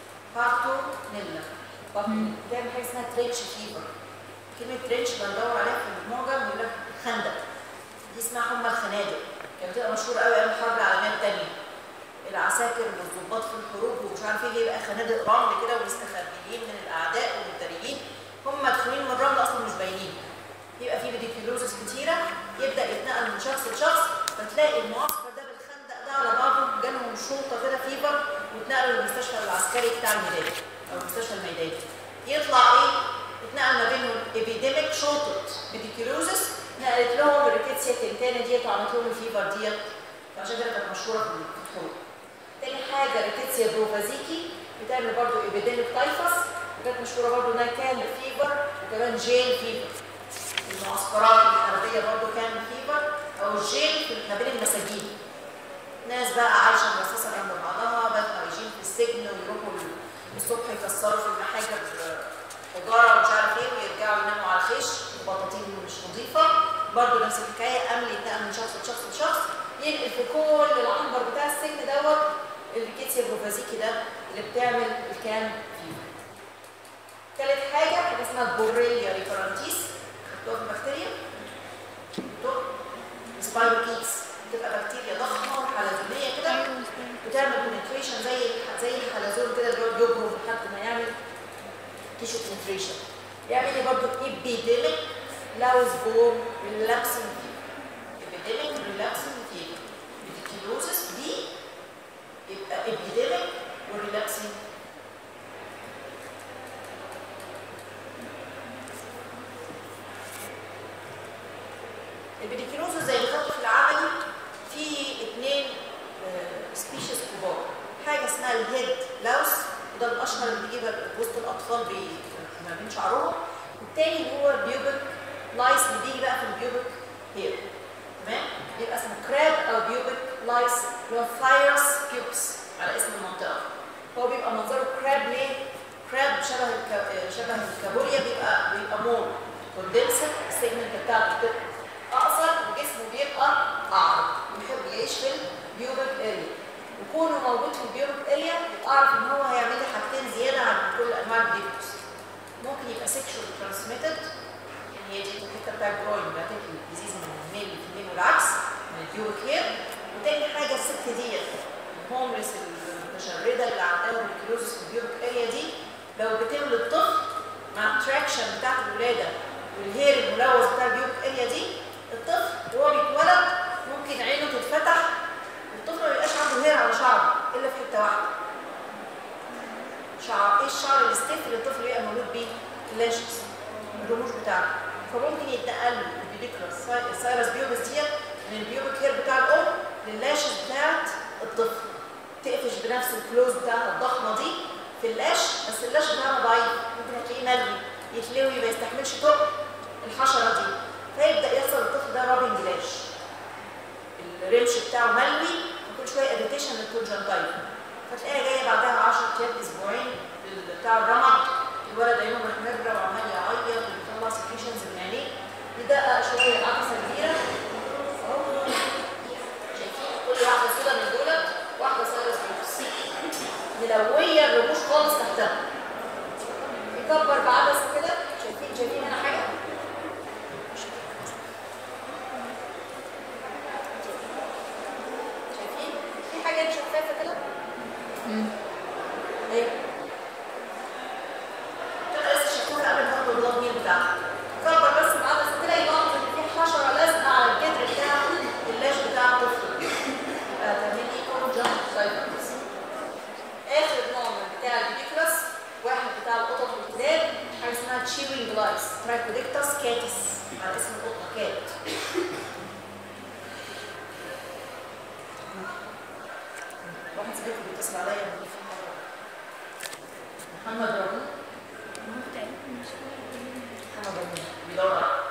بارتونيلا بارتونيلا بتعمل حاجه اسمها تريتش فيفر كلمه تريتش بدور عليها في المعجم يقول لك خندق دي اسمها حمى الخنادق كانت بتبقى مشهوره قوي ايام الحرب العالميه الثانيه العساكر والضباط في الحروب ومش عارف ايه يبقى خنادق رمل كده ومستخبيين من الاعداء والمدريين هم مدفونين من الرمل اصلا مش باينين يبقى في بيديكيلوزس كتيره يبدا يتنقل من شخص لشخص فتلاقي المعسكر ده بالخندق ده على بعضه جالهم شوطه كده فيبر واتنقلوا للمستشفى العسكري بتاع الميدان او المستشفى الميداني يطلع ايه؟ اتنقل ما بينهم ايبيديميك شوطه بيديكيلوزس نقلت لهم الريكيتسيا كنتانا ديت وعملت لهم الفيبر ديت فعشان كده كانت مشهوره في الحروب تاني حاجه ريكيتسيا بروفازيكي بتعمل برضو ايبيديميك تايفس وكانت مشهوره برضو انها كان فيبر وكمان جيل فيبر المعسكرات الحربيه برضو كان فيبر او الجيل في ما بين المساجين ناس بقى عايشه مرصصه جنب بعضها بقى عايشين في السجن ويروحوا الصبح يكسروا في المحاجر حجاره ومش عارف ايه ويرجعوا يناموا على الخيش وبطاطين مش نظيفه برضو نفس الحكايه امل يتنقل من شخص لشخص لشخص ينقل في كل العنبر بتاع السجن دوت الريكيتسيا بروفازيكي ده اللي بتعمل الكام فيفر. تالت حاجه حاجه اسمها بوريليا ريفرانتيس خدتوها في البكتيريا؟ خدتوها؟ سبايروكيتس بتبقى بكتيريا ضخمه حلزونيه كده بتعمل بنتريشن زي زي الحلزون كده اللي هو بيبرم لحد ما يعمل تيشو بنتريشن يعمل لي برضه ايبيديميك لاوز بور ريلابسنج ايبيديميك ريلابسنج فيفر الكيلوزس دي يبقى ابيديميك وريلابسنج الهيد لاوس وده الاشهر اللي بيجي بقى وسط الاطفال بي ما بين شعرهم والتاني اللي هو البيوبك لايس اللي بيجي بقى في البيوبك هير تمام يبقى اسمه كراب او بيوبك لايس اللي هو فايروس بيوبس على اسم المنطقه هو بيبقى منظره كراب ليه؟ كراب شبه الك... شبه الكابوريا بيبقى بيبقى مور كوندنسر السيجمنت بتاعته بتبقى اقصر وجسمه بيبقى اعرض بيحب يعيش في البيوبك اريا وكونه موجود في البيوبك اريا اعرف ان هو هيعمل لي حاجتين زياده عن كل انواع البيوبس ممكن يبقى سيكشوال ترانسميتد يعني هي دي الحته بتاع الجروين بتاعت الديزيز من الميل للفيميل والعكس من البيوبك هير وتاني حاجه الست ديت الهوملس المتشرده اللي عندها الكلوزس في البيوبك اريا دي لو بتولد طفل مع التراكشن بتاعت الولاده والهير الملوث بتاع البيوبك اريا دي الطفل وهو بيتولد ممكن عينه تتفتح والطفل ما بيبقاش عنده هير على شعره الا في حته واحده شعر ايه الشعر الستيف اللي الطفل بيبقى مولود بيه؟ اللاشز الرموش بتاعته فممكن يتنقل له البيديكولاس السايرس بيوبس ديت من البيوبك هير بتاع الام للاشز بتاعت الطفل تقفش بنفس الكلوز بتاعها الضخمه دي في اللاش بس اللاش بتاعها ضعيف ممكن تلاقيه ملوي يتلوي ما يستحملش تقل الحشره دي فيبدا يحصل للطفل ده رابنج لاش الرمش بتاعه ملوي وكل شويه اريتيشن للكونجنتايف فتلاقيها جايه بعدها 10 ايام اسبوعين بتاع الرمد الولد عينه محمره وعمال يعيط ويطلع سكريشنز من عينيه يدقق شويه عدسه كبيره اهو شايفين كل واحده سودا من دولت واحده سايرس بيوس ملويه الرموش خالص تحتها يكبر بعدسه كده شايفين شايفين هنا حاجه شايفين في حاجه شفافه كده ايه تبقى لسه شافوها قبل ما تاخدوا الضمير بتاعها كبر بس بعدسه كده يلاحظ ان في حشره لازقه على الجدر بتاع اللاش بتاع الطفل يبقى تعملي كونجنكتيفايتس اخر نوع من بتاع البيديكولاس واحد بتاع القطط والكلاب حاجه اسمها تشيوينج لايس ترايكوديكتاس كاتس على اسم القطه كات واحد صديقي بيتصل عليا من محمد رمضان محمد رمضان بيدور على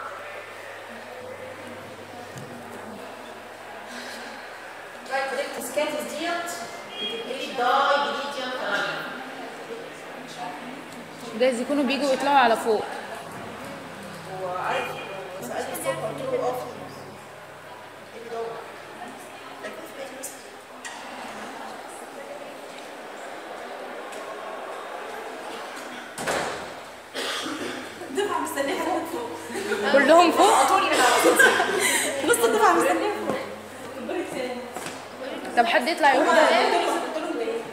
ترايكوديكتاس كاتس ديت بتبقى داي جليديوم كلاميوم جايز يكونوا بيجوا يطلعوا على فوق هو عارف سألني الصبح قلت له اقف ايه بيدور لكن في بيتي بس دفعة مستنيها فوق فوق كلهم فوق قطوني من على صوتي نص الدفعة مستنيها فوق كبري تاني طب حد يطلع يقول ده قلت لهم ليه؟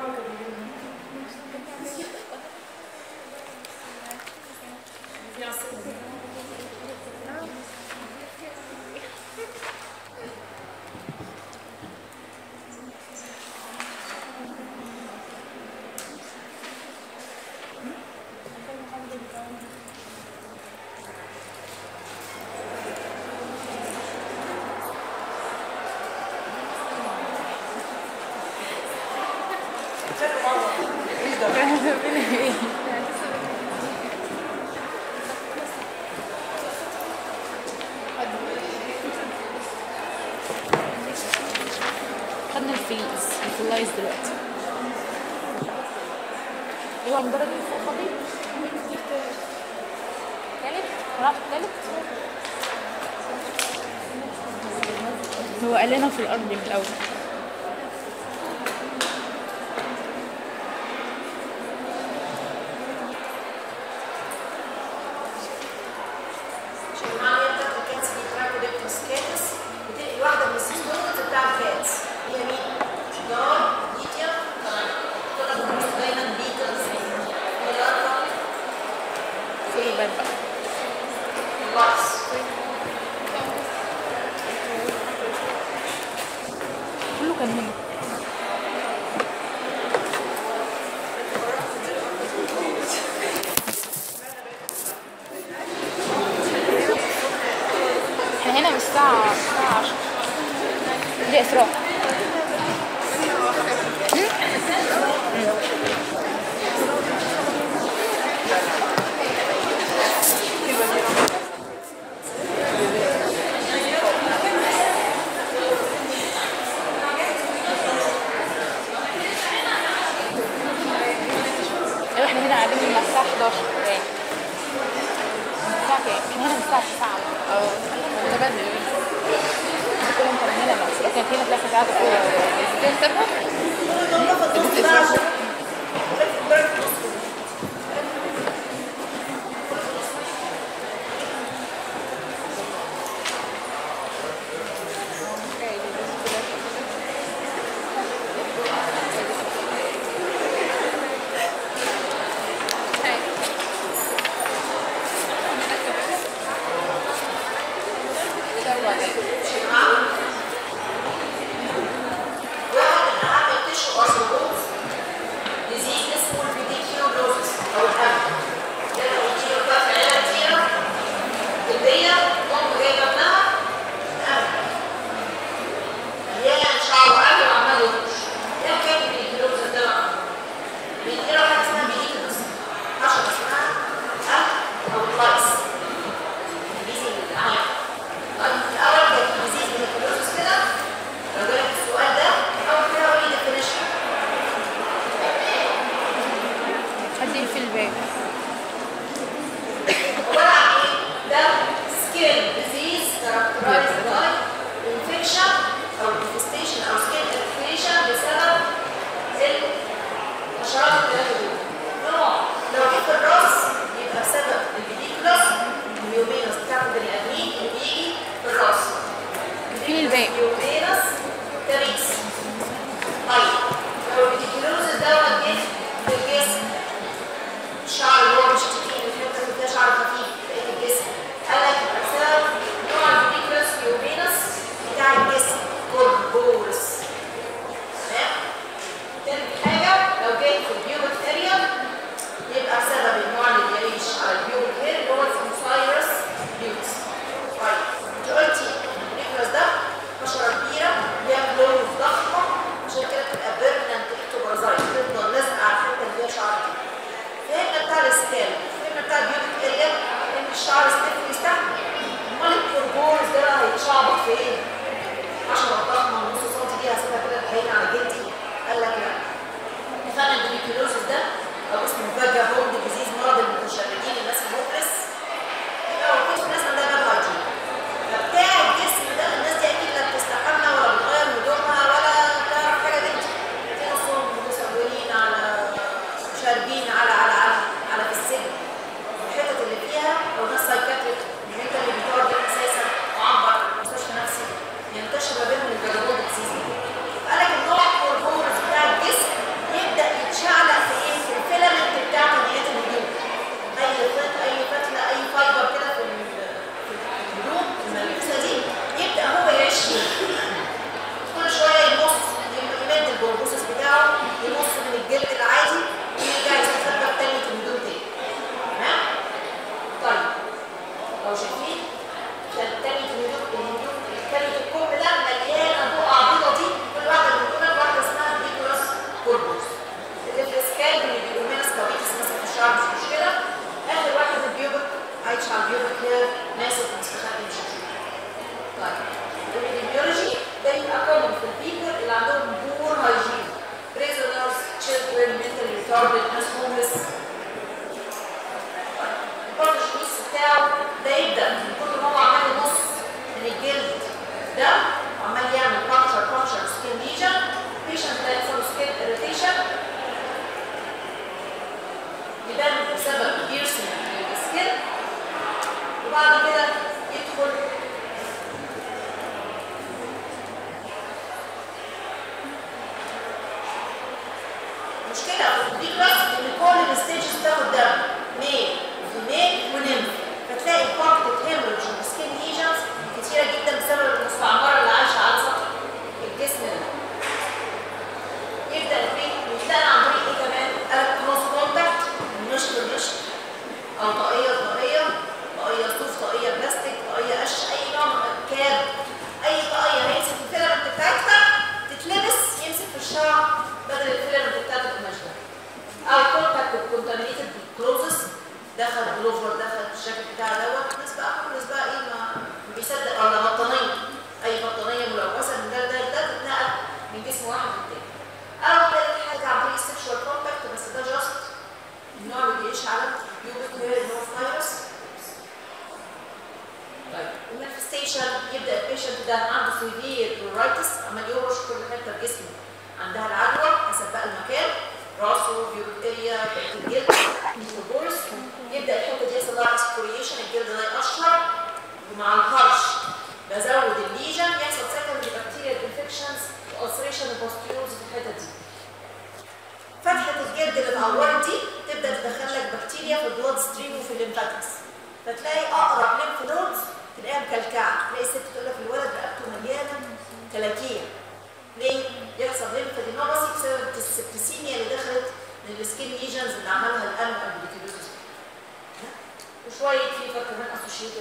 خدنا الفريز الفلايز دلوقتي هو المدرج اللي فوق فاضي تالت راح تالت هو قال لنا في الارض من الاول عشان المعنى بتاعت الكاتس دي ترايكوديكتوس كاتس بتنقل واحده من السيستمز بتاع الكاتس هي مين؟ دار ليتيا طلع دايما بيتلز هي الاربع في الباب بقى اللاكس قاعده فوق دي كتابها كل دول في النص بقى عشان البرد في النص كده. واحد من اهم التشو ارثروبودز ديزيز اسمه البيديكيولوزس او الهم ده لو قلت له بقى في عيله كتيره البيه ام جايبه ابنها الهم مليان شعر وقلب وعمال يرش ده كان البيديكيولوزس ده بقى بيديله حاجه اسمها بيديكيولوزس حشره اسمها هم او اللايس انجليزي العام طيب الاول كان ديزيز بيديكيولوزس كده لو جالك السؤال ده اول كده قولي definition حد يقفل الباب عبارة عن ايه؟ ده skin disease characterized by infection أو infestation أو skin irritation بسبب الحشرات الثلاثة دول. نوع لو جه في الراس يبقى بسبب البيديكولاس اليومينوس بتاعت البني آدمين اللي بيجي في الراس. في الباقي. اليومينوس تريس. طيب لو البيديكولوزس دوت جه في الجسم الشعر اللي هو مش كتير الحته اللي فيها شعر خفيف بقيه الجسم قال لك يبقى بسبب نوع البيديكولوس يومينس بتاع الجسم كوربورس تمام تاني حاجه لو جيت في البيوبك اريا يبقى بسبب النوع اللي بيعيش على البيوبك هير اللي هو الفوسايرس بيوتس طيب انت قلتي البيديكولوس ده حشره كبيره ليها كلوز ضخمه عشان كده بتبقى بيرمننت اكتوبرزايت تفضل لازقه على الحته اللي فيها شعر دي فهمنا بتاع الاسكان فهمنا بتاع البيوتك اريا ان الشعر ستيف يستحمل امال الكوربورز ده بقى هيتشعبط فين؟ حشره ضخمه نص سنتي دي هسيبها كده باين على جلدي قال لك لا فعلا البريكيلوزس ده او اسمه فاجا هوند ديزيز مرض المتشردين الناس المفلس لو كنت الناس عندها باب هايجين فبتاع الجسم ده الناس دي اكيد لا بتستحمى ولا بتغير هدومها ولا تعرف حاجه بنت في نصهم متسولين على شاربين على على على على في السجن الحتت اللي فيها او ناس سايكاتريك المنتال اللي بيطور ده اساسا معبر مستشفى نفسي ينتشر ما بينهم الجلوبال ديزيز قال لك النوع الهرمونز بتاع الجسم يبدا يتشعلق في ايه؟ في الفيلامنت بتاع ثنيات الهدوم اي خيط اي فتله اي فايبر كده في ال- في الهدوم الملبوسه دي يبدا هو يعيش فيها كل شويه يمص يمد البربوسس بتاعه يمص من الجلد العادي ويرجع يستخبى في تانية الهدوم تاني تمام؟ طيب لو شايفين كانت تانية الهدوم الهدوم تانية الكم ده مليانة بقع بيضة دي كل واحدة من دول واحدة اسمها بيكولاس كوربوس اللي في السكالب اللي بيبقوا منها سكابيتس مثلا في الشعر مش مشكلة آخر واحد البيوبك عايش على البيوبك هير ماسك مستخبي مش هتشوف طيب البيولوجي ده يبقى كومن في البيبل اللي عندهم بور هايجين prisoners, children, mentally retarded, ناس homeless البارتشميس بتاعه ده يبدا من كتر ما هو عمال ينص من الجلد ده عمال يعمل puncture puncture skin lesion patient ده يحصل له skin irritation يبان بسبب piercing للسكن وبعد كده يدخل المشكلة دي بس ان كل الستيجز بتاخد دم ميل وفيميل ونمف فتلاقي بارتك هيموريدج وسكين ليجنز كتيرة جدا بسبب المستعمرة اللي عايشة على سطح الجسم ده يبدأ البيت ويتلاقى عن طريق ايه كمان؟ قالك كروس كونتاكت مش بالمش او طاقية طاقية طاقية صوف طاقية بلاستيك طاقية قش اي نوع من كاب اي طاقية هيمسك في الفيلامنت بتاعتها تتلبس يمسك في الشعر بدل الفيلامنت بتاعت القماش ده او كونتاكت بالكونتامينيتد بالكلوزس دخل بلوفر دخل في الشكل بتاع دوت الناس بقى الناس بقى ايه ما بيصدق ولا بطانيه اي بطانيه ملوثه من ده لده لده تتنقل من جسم واحد للتاني او تالت حاجه عن طريق السكشوال كونتاكت بس ده جاست النوع اللي بيعيش على بيوبك هير اللي هو فيروس طيب المانيفستيشن يبدا البيشنت ده عنده سيفير برورايتس عمال يهرش في باستيولز في الحتت دي فتحه الجلد اللي اتعورت دي تبدا تدخل لك بكتيريا في البلاد ستريم وفي الليمفاتكس فتلاقي اقرب ليمف نودز تلاقيها مكلكعه تلاقي الست تقول لك الولد رقبته مليانه كلاكيع ليه؟ يحصل ليمفادينوباثي بسبب السبتسيميا اللي دخلت من السكين ليجنز اللي عملها الام ابليكيلوزيس وشويه فيفر كمان اسوشيتد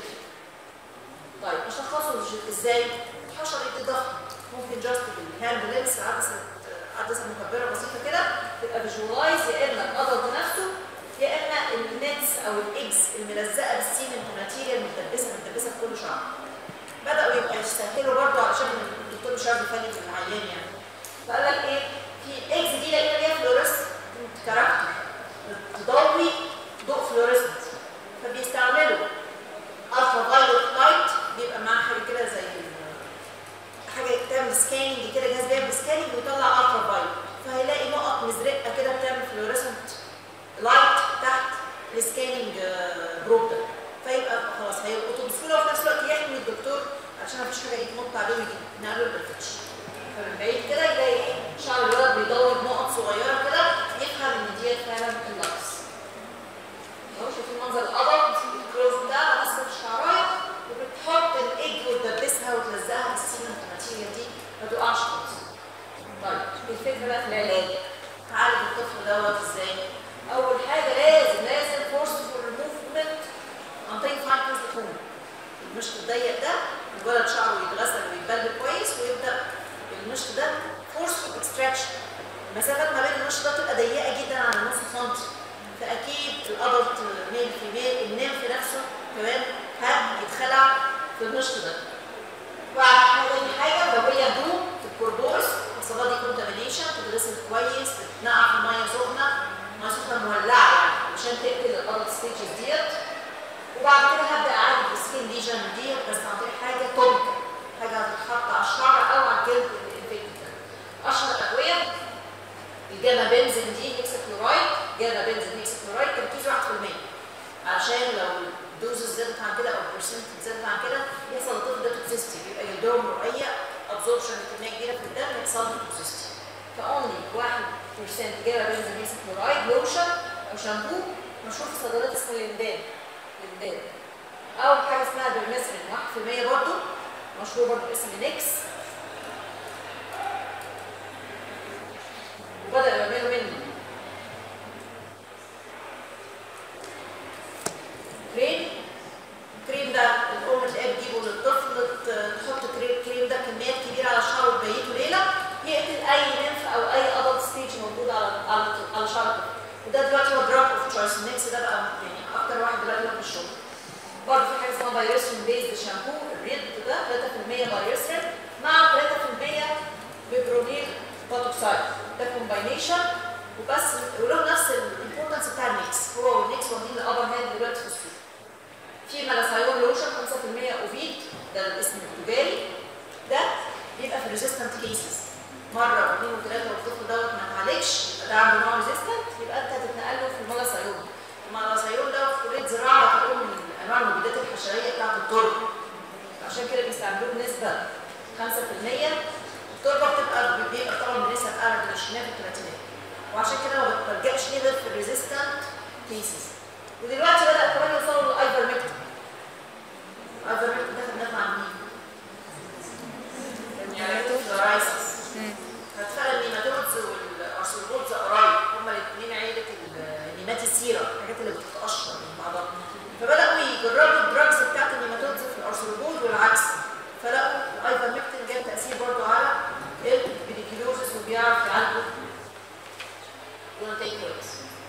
طيب اشخصه ازاي؟ حشره الضغط ممكن جاست بالهاند لينس عدسه عدسه مكبره بسيطه كده تبقى فيجوالايز يا اما القدر نفسه يا اما النتس او الايجز الملزقه بالسيمنت ماتيريال متدبسه متدبسه في كل شعر بداوا يبقى يستهلوا برضه علشان الدكتور مش عارف يفني في العيان يعني فقال لك ايه في الايجز دي لقينا ليها فلوريسنت كاركتر تضوي ضوء فلوريسنت فبيستعملوا الترا فايلوت لايت بيبقى معاه حاجه كده زي حاجه تعمل سكاننج كده جهاز بيعمل سكاننج ويطلع الترا فايلوت فهيلاقي نقط مزرقه كده بتعمل فلوريسنت لايت تحت السكاننج بروب ده فيبقى خلاص هيلقطوا بسهوله وفي نفس الوقت يحمي الدكتور عشان مفيش حاجه يتنط عليه ويجي نقله الانفكشن فمن بعيد كده يلاقي ايه شعر الولد بيدور بنقط صغيره كده يفهم ان ديت فعلا اللبس اهو شايفين منظر القبض الكلوز بتاعها ماسكه في الشعرايه وبتحط الايج وتدبسها وتلزقها بالسيمنت ماتيريال دي ما تقعش خالص طيب الفكره بقى في العلاج تعالج الطفل دوت ازاي؟ اول حاجه لازم لازم فورسفول موفمنت عن طريق فاينكوز لحوم المشط الضيق ده الولد شعره يتغسل ويتبل كويس ويبدا المشط ده فورسفول اكستراكشن المسافات ما بين المشط ده تبقى ضيقه جدا عن نص سنتي فاكيد الادلت ميل في ميل النمف نفسه كمان هيتخلع في المشط ده وبعد حاجه تاني حاجه لو هي هدوم في الكوربورس الصلاه دي كونتامينيشن تتغسل كويس تتنقع في ميه سخنه ميه سخنه مولعه يعني عشان تقتل الادلت ستيجز ديت وبعد كده هبدا اعالج السكين ليجن دي بس عن طريق حاجه توبيكال حاجه هتتحط على الشعر او على الجلد الانفكتد اشهر الادويه الجاما بنزين دي هيكسا كلورايد جاما بنزين هيكسا كلورايد تركيزه 1% عشان لو الدوزز زادت عن كده او البرسنت زادت عن كده يحصل الطفل ده توكسيستي بيبقى جلدهم رقيق ابزوربشن كميه كبيره في الدم يحصل له توكسيستي فاونلي 1% جاما بنزين هيكسا كلورايد لوشن او شامبو مشهور في صيدليات اسمه لندان لندان او حاجه اسمها درميسرين 1% برضه مشهور برضه باسم نيكس وبدأوا يعملوا منه كريم الكريم ده الام الاب تجيبه للطفل تحط كريم كريم ده كميات كبيره على الشعر وتبيته ليله يقتل اي نمف او اي ادلت ستيج موجود على على على شعر الطفل وده دلوقتي هو دراج اوف تشويس النكس ده بقى يعني اكتر واحد دلوقتي في الشغل برضه في حاجه اسمها بايرسين بيزد شامبو الريد ده 3% بايرسين مع 3% ببرونيل بوتوكسايد ده كومباينيشن وبس وله نفس الامبورتنس بتاع الميكس هو والميكس واخدين الابر هاند دلوقتي في السوق في ملاسايون لوشن 5% اوفيد ده الاسم التجاري ده بيبقى في ريزيستنت كيسز مره واثنين وثلاثه والطفل دوت ما اتعالجش يبقى ده عنده نوع ريزيستنت يبقى انت هتتنقل له في الملاسايون الملاسايون ده في كليه زراعه تقوم من انواع المبيدات الحشريه بتاعت التربه عشان كده بيستعملوه بنسبه 5% التربه بتبقى بيبقى طبعا بنسب اعلى من العشرينات والثلاثينات وعشان كده ما بتلجاش ليه غير في الريزيستنت كيسز ودلوقتي بدا كمان يوصلوا للايفرمكتين الايفرمكتين ده خدناه مع مين؟ النيماتوفلورايسيس هتخيل النيماتودز والارثروبودز قريب هما الاثنين عيله النيماتيسيرا الحاجات اللي بتتقشر من بعضها فبداوا يجربوا الدراجز بتاعت النيماتودز في الارثروبود والعكس فلقوا الايفرمكتين جاب تاثير برضه على البيديكيلوزس وبيعرف يعالجه ونتائج كويس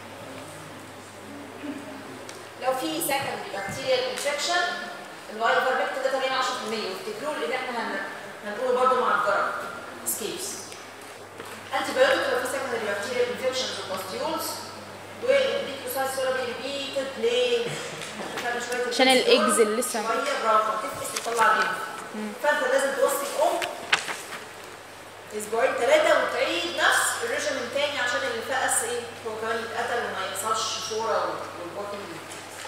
لو في سكندري بكتيريال انفكشن الايفرمكتين ده تقريبا 10% وافتكروا ان احنا هن... هنقول برضه مع الجرب سكيبس انتي بايوتيك لو في سكندري بكتيريال انفكشنز وباستيولز والديكلوسايد ثيرابي ريبيتد ليه؟ عشان الايجز اللي لسه شويه برافو تفقس تطلع منه فانت لازم توصي الام اسبوعين ثلاثه وتعيد نفس الريجيم تاني عشان اللي فقس ايه هو كمان يتقتل وما يحصلش شوره والبطن دي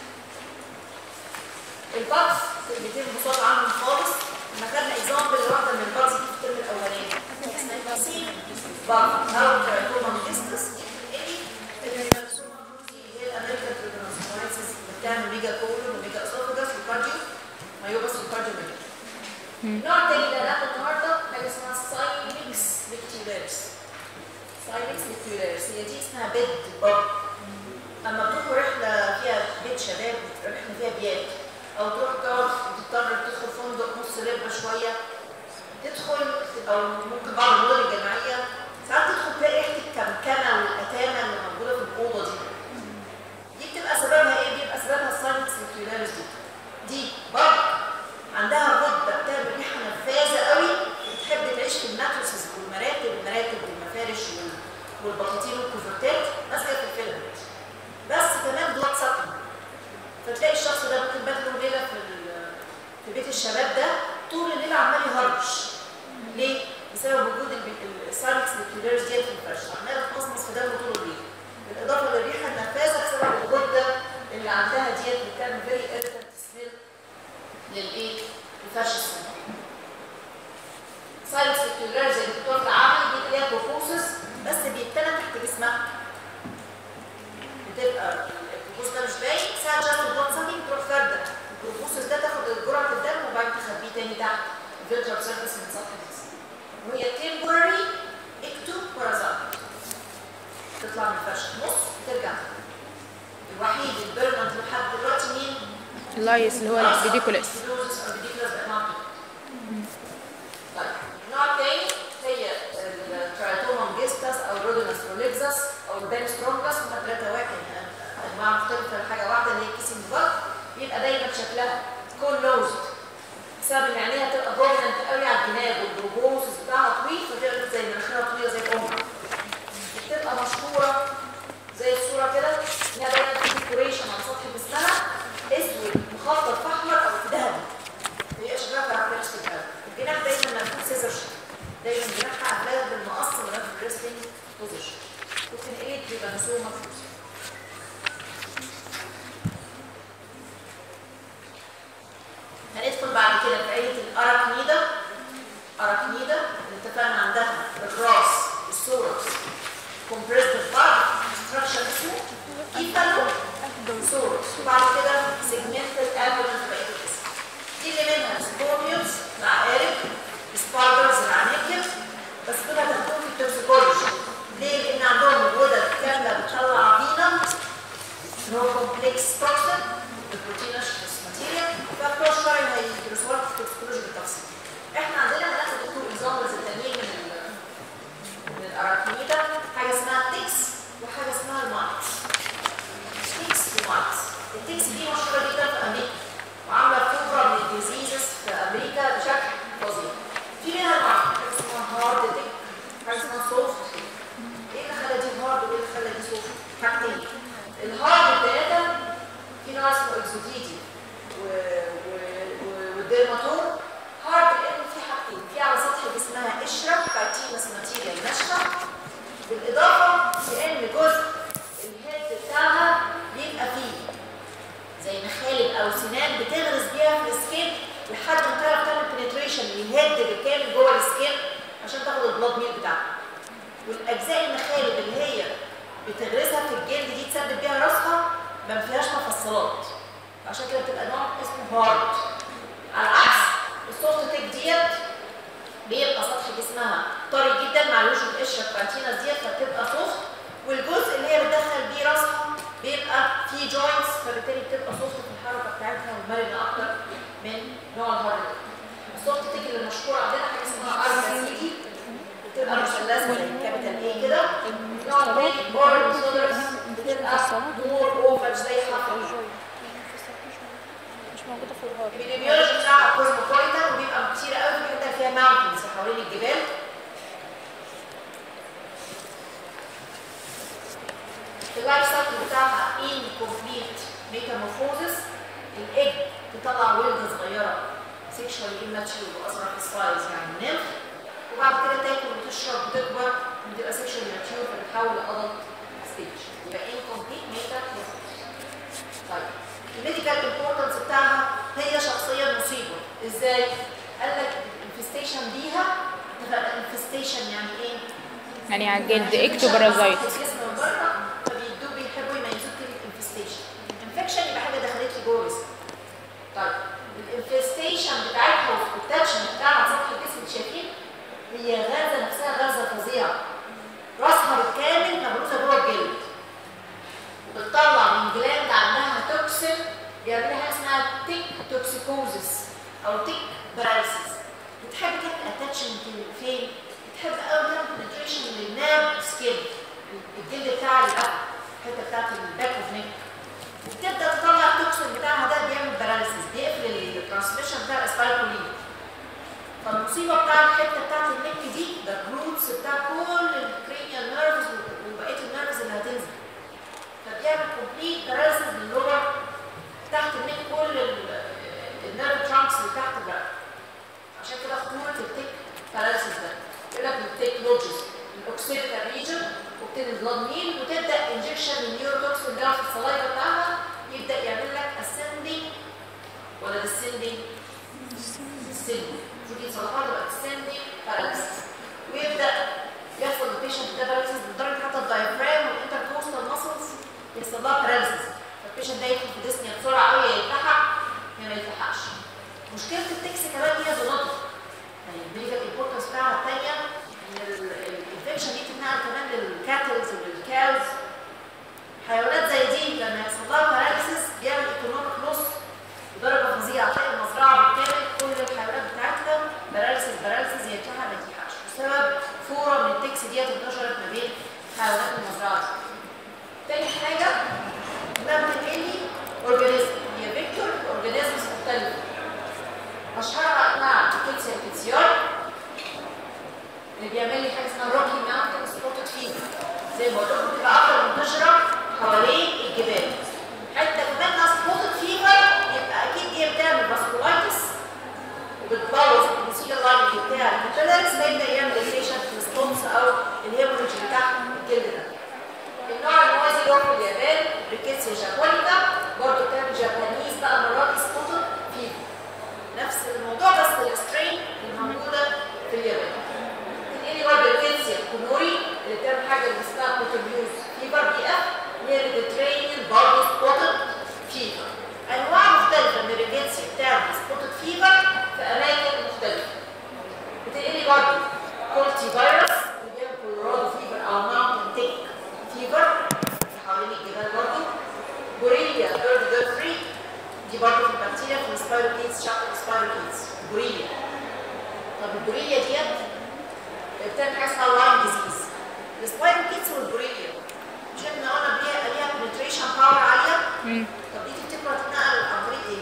الباكس كلمتين بساط عنهم خالص احنا خدنا اكزامبل لواحده من الباكس دي في الترم الاولاني اسمها بارت او ترايكوما ميجستس ايه الترايكوما كروزي هي الامريكان تريجونوسكولايتس بتعمل ميجا كولون وميجا اسوفاجاس وكارديو مايوباس وكارديو النوع التاني اللي هناخده النهارده حاجه اسمها سايميكس ليكتيولاريس سايميكس ليكتيولاريس هي دي اسمها بيد باب اما بتروحوا رحله فيها بيت شباب رحله فيها بيات او تروح تقعد تضطر تدخل فندق نص ربع شويه تدخل او ممكن بعض المدن الجامعيه ساعات تدخل تلاقي ريحه الكمكمه والاتامه اللي موجوده في الاوضه دي دي بتبقى سببها ايه؟ بيبقى سببها الساينس ليكتيولاريس دي دي برضه عندها غده بتعمل ريحه نفاذه قوي بتحب تعيش في الماترسز والمراتب المراتب والمفارش وال- والبطاطين والكوفرتات ماسكه في الفيلم بس كمان بلاد سكن فتلاقي الشخص ده ممكن بات له ليله في ال- في بيت الشباب ده طول الليل عمال يهرش ليه؟ بسبب وجود الساينكس ليكتيولاريس ديت في الفرش عماله تمصمص في دمه طول الليل بالاضافه للريحه النفاذه بسبب الغده اللي عندها ديت اللي بتعمل فيري ايرتنت سميل للايه؟ لفرش السنان ساينس ليكتيولاريس زي الدكتور العملي دي اللي هي بروفوسس بس بيتنى تحت جسمها بتبقى البروفوس ده مش باين ساعة جات البلاد ساكينج تروح فردة البروفوسس ده تاخد جرعة الدم وبعدين تخبيه تاني تحت الفلتر سيرفيس من سطح الجسم وهي تمبوراري اكتوبارازايت تطلع من الفرش نص وترجع الوحيد البيرمنت لحد دلوقتي مين؟ اللايس اللي هو البيديكولاس الفلوزس او البيديكولاس بأنواعها. طيب النوع الثاني هي الترايتوما جيستاس او الرودونس روليكزاس او الدانسترونجاس هما ثلاثة واحد يعني انواع مختلفة لحاجة واحدة اللي هي كيسنج بط بيبقى دايما شكلها كون نوزد بسبب ان عينيها تبقى برومننت قوي على الجناب والبروبوسس بتاعها طويل فتبقى زي مناخيرها طويلة زي الأم بتبقى مشهورة زي الصورة كده انها دايما في ديكوريشن على سطح جسمها اسود مخطط في احمر او في ذهبي هي شكلها كاركترستيك قوي الجناح دايما مفهوم سيزر دايما جناحها قبلها بالمقص ولا في الريستنج بوزيشن ممكن ايه بيبقى نسوه مفروض هندخل بعد كده في عيله الاراكنيدا اراكنيدا اللي اتفقنا عندها الراس السورس كومبريسد بعض ستراكشر اسمه كيفالو سورس وبعد كده سيجمنتال ابلمنت بقيه الجسم دي اللي منها سكوربيوس العقارب سبايدرز العناكب بس دول هتاخدوهم في التوكسيكولوجي ليه؟ لان عندهم غدد كامله بتطلع فينم اللي هو كومبلكس توكسين البروتينش ماتيريال فبتوع الشرعي هيدرسوها في التوكسيكولوجي بالتفصيل احنا عندنا هناخد تو اكزامبلز التانيين من ال من الاراكنيدا حاجه اسمها تيكس وحاجه اسمها المايتس تيكس ومايتس التيكس دي مشهوره جدا في امريكا وعامله كبرى من الديزيزز في امريكا بشكل فظيع في منها المايتس حاجه اسمها هارد تيك حاجه اسمها سوفت تيك ايه اللي خلى دي هارد وايه اللي خلى دي سوفت حاجتين الهارد بدايه في نوع اسمه اكزوديدي و... و... و... والديرماتور هارد لان في حاجتين في على سطح جسمها قشره كارتينس ماتيريال ناشفه بالاضافه لان جزء الهيد بتاعها بيبقى فيه زي مخالب او سنان بتغرز بيها في السكين لحد ما تعرف تعمل بنتريشن للهيد بالكامل جوه السكين عشان تاخد البلاد ميل بتاعها والاجزاء المخالب اللي هي بتغرزها في الجلد دي تثبت بيها راسها ما فيهاش مفصلات عشان كده بتبقى نوع اسمه هارد على عكس السوفت تيك ديت بيبقى سطح جسمها طري جدا معلوش القشره الكارتينس ديت فبتبقى سوفت والجزء اللي هي بتدخل بيه راسها بيبقى فيه جوينتس فبالتالي بتبقى سوفت في الحركه بتاعتها ومرنه اكتر من نوع الهارد السوفت تيك اللي مشهور عندنا حاجه اسمها اركاسيدي بتبقى مثلثه زي الكابيتال ايه كده النوع الثاني بورد سودرس بتبقى نور اوفر زي حرف مش موجوده في الهارد الابيديميولوجي بتاعها كوزموبوليتان وبيبقى كتير قوي في حته فيها ماونتنز حوالين الجبال اللايف سايكل بتاعها incomplete metamorphosis الايج تطلع ولده صغيره sexually immature واصغر في السايز يعني نمف وبعد كده تاكل وتشرب وتكبر وتبقى sexually mature فتتحول لادلت ستيج يبقى incomplete metamorphosis طيب الميديكال امبورتنس بتاعها هي شخصيا مصيبه ازاي؟ قال لك الانفستيشن بيها اتفقنا انفستيشن يعني ايه؟ يعني على الجلد اكتوبرازايت الجسم من بره فبيدوا بيحبوا يميزوه كلمه انفستيشن انفكشن يبقى حاجه دخلت لي جوه جسمي طيب الانفستيشن بتاعتها والتاتشن بتاعها على سطح الجسم اللي شايفين هي غازه نفسها غازه فظيعه راسها بالكامل مبروزه جوه الجلد وبتطلع من جلاند عندها توكسين بيعمل لها حاجه اسمها تيك توكسيكوزس او تيك باراليسيس بتحب تعمل اتاتشمنت فين؟ بتحب قوي تعمل بنتريشن للناب سكين الجلد بتاع الأب الحته بتاعت الباك اوف نيك وبتبدا تطلع التوكسين بتاعها ده بيعمل باراليسيس بيقفل الترانسميشن بتاع الاسبايكولين فالمصيبه بتاع الحته بتاعت النك دي ده الروتس بتاع كل الكرينيال نيرفز وبقيه النيرفز اللي هتنزل فبيعمل كومبليت باراليسيس للور تحت النك كل النيرف ترانكس اللي تحت الرقبه عشان كده خطوره التيك باراليسيس ده يقول لك التيك لوجز الاوكسيديتال ريجن وبتدي البلاد ميل وتبدا انجكشن النيوروتوكسين ده في الصلايفه بتاعها يبدا يعمل لك اسندنج ولا ديسندنج؟ ديسندنج تيجي صلاحات تبقى ديسندنج باراليسيس ويبدا يحصل البيشنت ده باراليسيس لدرجه حتى الدايفرام والانتركوستال ماسلز يحصل لها باراليسيس فالبيشنت ده يدخل في ديسنيا بسرعه قوي يا يلتحق يا ما يلتحقش مشكله التكس كمان هي زونوتيك يعني الميديكال امبورتنس بتاعها الثانيه ان الانفكشن دي تتنقل كمان للكاتلز وللكاوز حيوانات زي دي لما يحصل لها باراليسيس بيعمل ايكونوميك لوس بدرجه فظيعه تلاقي المزرعه بالكامل كل الحيوانات بتاعتها باراليسيس باراليسيس هي بتاعها ما تلحقش بسبب فوره من التكس ديت انتشرت ما بين حيوانات المزرعه دي. تاني حاجه انها بتنقلي اورجانيزم هي فيكتور اورجانيزمز مختلفه اشهرها انواع الكيتسيا الكيتسيار اللي بيعمل لي حاجه اسمها روكي ماونتن سبوتد فيفر زي ما قلت لكم بتبقى اكتر منتشره حوالين الجبال حتى كمان ناس سبوتد فيفر يبقى اكيد دي بتعمل فاسكولايتس وبتبوظ البروسيجر لاين بتاع الكابيلاريز فيبدا يعمل البيشنت ريسبونس او الهيموريج بتاع الجلد ده النوع الموازي له في اليابان ريكيتسيا جابونيكا برضه بتعمل جابانيز بقى مرات سبوتد فيفر نفس الموضوع بس الاكستريم اللي موجوده في اليابان تنقلي برضه الكنسيا كونوري اللي بتعمل حاجه اللي اسمها بوتوبيوز فيبر بي اف هي ميديترينيان برضه سبوتد فيبر انواع مختلفه من الريكنسيا بتعمل سبوتد فيبر في اماكن مختلفه بتنقلي برضه كولتي فيروس اللي بيعمل كولورادو فيبر او ماونتن تيك فيبر حوالين الجبال برضه بوريليا ايرد جوفري دي برضه في البكتيريا في السبايروكيتس شق السبايروكيتس بوريليا طب البوريليا ديت بتعمل حاجه اسمها لاين ديزيز السبايروكيتس والبوريليا مش احنا قلنا ليها ليها بنتريشن باور عاليه طب دي تفتكروا هتتنقل عن طريق ايه؟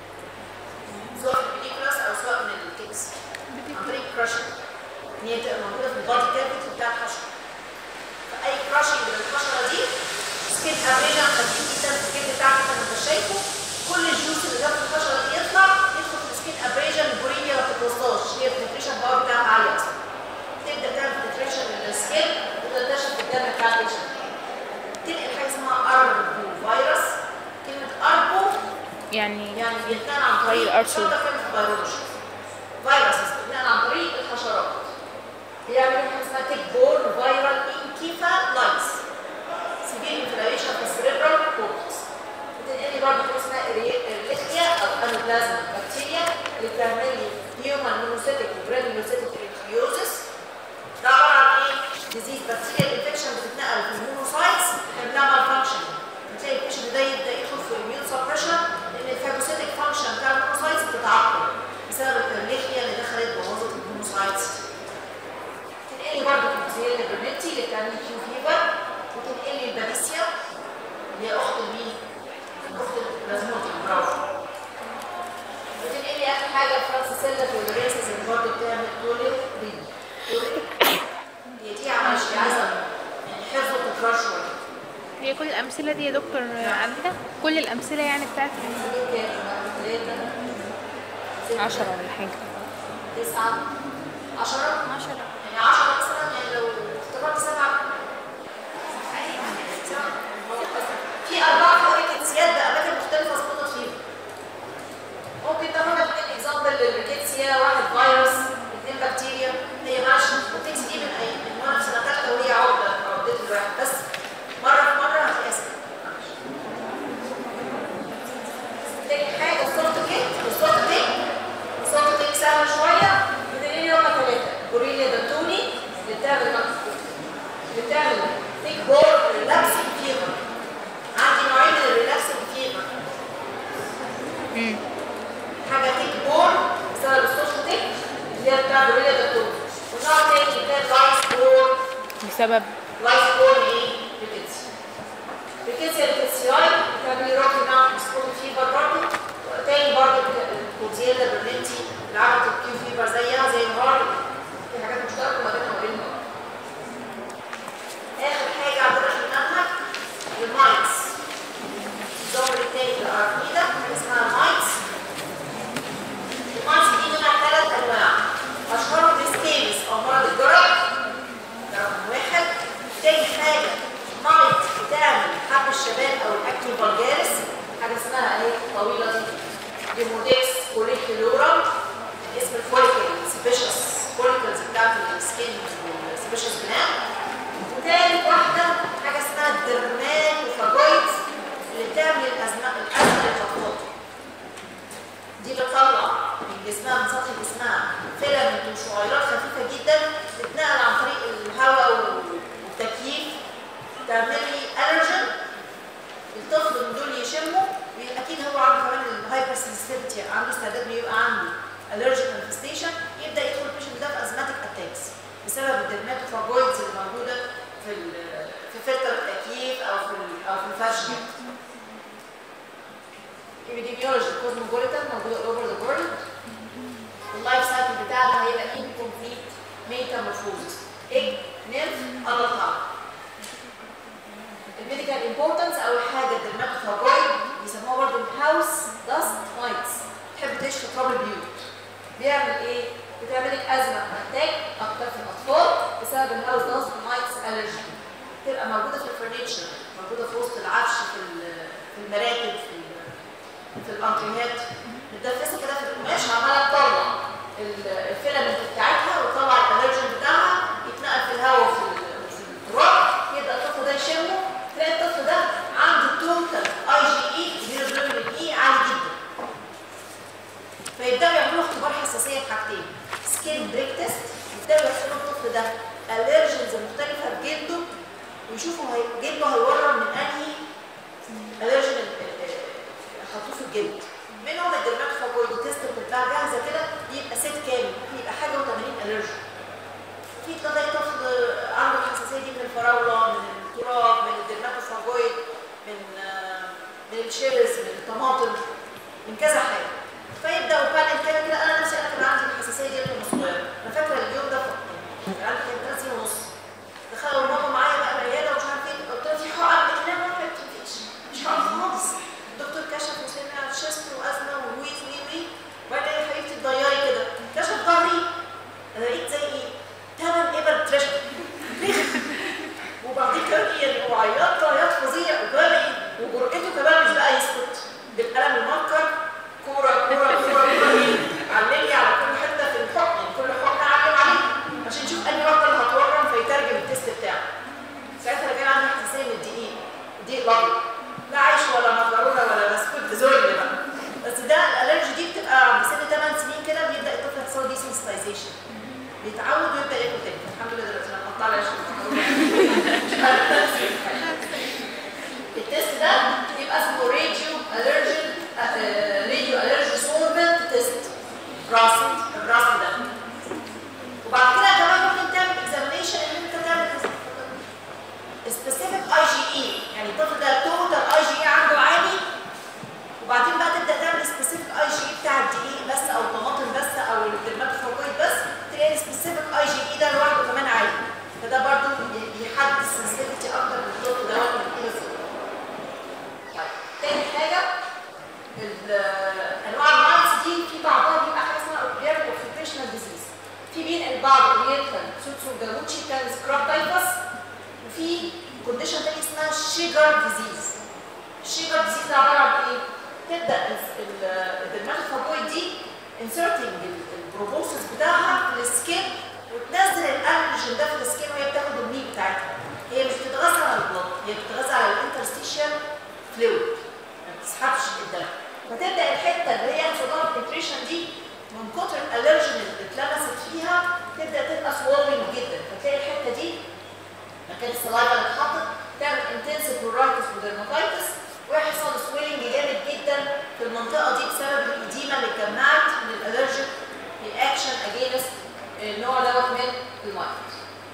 سواء من البيكراس او سواء من الكيكس عن طريق كراشنج ان هي تبقى موجوده في البادي كافيتي بتاع الحشره فاي كراشنج للحشره دي سكين ارينا خفيف جدا في الجلد بتاعك انت ما شايفه كل الجوس اللي جنب الحشره دي يطلع يدخل في السكين ابريجن البوريليا ما بتتوصلش هي البنتريشن باور بتاعها عاليه اصلا تبدا تعمل بنتريشن للسكين وتنتشر في الدم بتاع البيشنت تنقل حاجه اسمها اربو فيروس كلمه اربو يعني يعني بيتنقل عن طريق الأرسل. شرطه كانت فيروس فيروس بيتنقل عن طريق الحشرات بيعمل حاجه اسمها تيك بورن فيرال انكيفالايتس سيفير انفلاميشن في السريبرال كورتكس بتنقلي برضه حاجه اسمها اريليكيا او انوبلازما بكتيريا اللي بتعمل لي هيومن مونوسيتيك وجرانيولوسيتيك ريكيوزس ده عباره عن ايه؟ ديزيز بكتيريا الانفكشن بتتنقل في المونوسايتس بتعمل لها فانكشن بتلاقي البيشنت ده يبدا يدخل في الميون سبريشن لان الفاجوسيتيك فانكشن بتاع المونوسايتس بتتعطل بسبب الارليكيا اللي دخلت بوظت المونوسايتس تنقلي برضه البكتيريا البرمنتي اللي بتعمل كيو فيفر وتنقلي البابيسيا اللي هي اخت مين؟ اخت البلازموتيك برافو وتنقلي اخر حاجه الفرانسيسيلا فلوريسيس اللي برضه بتعمل توليد ريد هي دي عملش عايزه يعني حفظ وتكرار شويه هي كل الامثله دي يا دكتور عندنا كل الامثله يعني بتاعت دي كام؟ ثلاثة عشرة ولا حاجه تسعة عشرة عشرة يعني عشرة مثلا يعني لو افتكرت سبعة في أربعة فوريكتسيات بأماكن مختلفة سقطت فيهم ممكن تاخدها اثنين اكزامبل للريكيتسيا واحد فيروس اثنين بكتيريا هي ماشي التكس دي من أي من وأنا في سنة تالتة وهي بتعمل ثيك بول ريلاكسنج فيفر عندي نوعين من الريلاكسنج فيفر حاجه تيك بول بسبب السوشيال تيك اللي هي بتاع بريلا دكتور ونوع تاني بتاع لايس بول بسبب لايس بول ايه؟ ريكيتسي ريكيتسي ريكيتسياي بتعمل روكي ماونت سكول فيفر برضه تاني برضه الكوتيلا برلنتي اللي عملت الكيو فيفر زيها زي الهارد في حاجات مشتركه ما بينها وبين بعض اخر حاجه عندنا في المنهج المايتس الظهر التاني في الاركيده حاجه اسمها المايتس المايتس دي منها ثلاث انواع اشهرهم السكيمس او مرض الجرب ده رقم واحد تاني حاجه مايت بتعمل حب الشباب او الاكل فالجارس حاجه اسمها اهي الطويله دي ديموديكس فوليكيولورم اسم الفوليكل سبيشس فوليكلز بتاعت السكين والسبيشس بنام وتالت واحده حاجه اسمها الدرماتوفاجويد اللي بتعمل الازمه الازمه للفطاط دي بتطلع من جسمها من سطح جسمها فيلامنت وشعيرات خفيفه جدا بتتنقل عن طريق الهواء والتكييف تعمل لي الرجن الطفل من دول يشمه اكيد هو عنده كمان الهايبر سنسيتيفيتي عنده استعداد انه يبقى عنده الرجيك مانفستيشن يبدا يدخل البيشنت ده في ازماتيك اتاكس بسبب الدرماتوفاجويدز اللي موجوده في ال- في فلتر التكييف او في ال- او في الفرش ايبيديميولوجي كوزموبوليتان موجوده اوفر ذا وورلد اللايف سايكل بتاعنا هيبقى incomplete metamorphosis egg nymph adult الميديكال امبورتنس اول حاجه الدرماتوفاجويد بيسموها برضه الهاوس داست مايتس تحب تعيش في تراب البيوت بيعمل ايه؟ بتعمل لك ازمه اتاك اكتر في الاطفال بسبب الهاوس داست مايتس الرجي تبقى موجوده في الفرنتشر موجوده في وسط العفش في ال- في المراكب في ال- في الانتريهات متدفسه كده في القماش عماله تطلع ال- الفيلامنت بتاعتها وتطلع الالرجين بتاعها يتنقل في الهواء وفي ال- في التراب يبدا الطفل ده يشمه تلاقي الطفل ده عنده توتال اي جي اي هيموجلوبين اي عالي جدا فيبداوا يعملوا اختبار حساسيه بحاجتين سكين بريك تيست يبداوا يحسبوا الطفل ده الرجنز مختلفه في جلده ويشوفوا هي... جلده هيورم من انهي الرجن حطوه في الجلد منهم الدرماتوفاجويد تيست بتتباع جاهزه كده يبقى ست كامل يبقى حاجه و80 الرجن في تلاقي طفل عنده الحساسيه دي من الفراوله من التراب من الدرماتوفاجويد من آه، من الشيرز من الطماطم من كذا حاجه فيبداوا بانل كده كده انا نفسي انا كان عندي الحساسيه دي وانا صغيره انا فاكره اليوم ده كان عندي كان ثلاث سنين ونص دخلوا ماما معايا بقى العياده ومش عارف ايه قلت لها في حقن قالت لي لا ما فيش مش حقن خالص الدكتور كشف وسمع شيست وازمه وويز وي وي وبعدين يا حبيبتي اتغيري كده كشف ظهري انا لقيت زي ايه؟ ثمان ابر تريشر وبعدين كان ايه وعيطت عياط فظيع وكمان ايه وجرأته كمان مش بقى يسكت بالقلم المنكر كوره كوره كوره كوره ايه علمني على كل حته في الحقن يعني كل حقن علم عليه عشان نشوف انهي واحده اللي هتورم فيترجم التست بتاعه ساعتها كان عندي حساسيه من الدقيق الدقيق الابيض لا عيش ولا مكرونه ولا بسكوت ذل بقى بس ده الالرجي دي بتبقى عند سن 8 سنين كده بيبدا الطفل يحصل له ديسنسيتايزيشن بيتعود ويبدا ياكل تاني الحمد لله دلوقتي انا مقطع لي عشان التست ده يبقى اسمه راديو الرجن راديو الرجي سوربنت تيست راسل الراسل ده وبعد كده كمان ممكن تعمل اكزامينيشن ان انت تعمل سبيسيفيك اي جي اي يعني الطفل ده توتال اي جي اي عنده عالي وبعدين بقى تبدا تعمل سبيسيفيك اي جي اي بتاع الدقيق بس او الطماطم بس او الدرماتوفاجويد بس تلاقي سبيسيفيك اي جي اي ده لوحده كمان عالي فده برضو بي- بيحدد السنسيتيفيتي اكتر من الطفل ده وقت الانسولين طيب تاني حاجه ال- انواع المايتس دي في بعضها بيبقى حاجه اسمها اوبيريال اوكيبيشنال ديزيز في بينقل بعض اورينتال سوتسو جاروتشي كان سكراب تايفس وفي كونديشن تاني اسمها شيجر ديزيز الشيجر ديزيز ده عباره عن ايه؟ تبدا ال- ال- الدرماتوفاجويد دي انسرتنج البروبوسس بتاعها في السكين وتنزل الانرجين ده في السكين وهي بتاخد الميل بتاعتها هي مش بتتغذى على البلط هي بتتغذى على الانترستيشن فلويد ما بتسحبش الدم فتبدا الحته اللي هي انفجار البنتريشن دي من كتر الالرجين اللي اتلمست فيها تبدا تبقى سوولنج جدا فتلاقي الحته دي مكان السلايفا اللي اتحطت تعمل انتنسيف برورايتس ودرماتايتس ويحصل سويلنج جامد جدا في المنطقه دي بسبب الاديمه اللي اتجمعت من الالرجيك رياكشن اجينست النوع دوت من المايكروز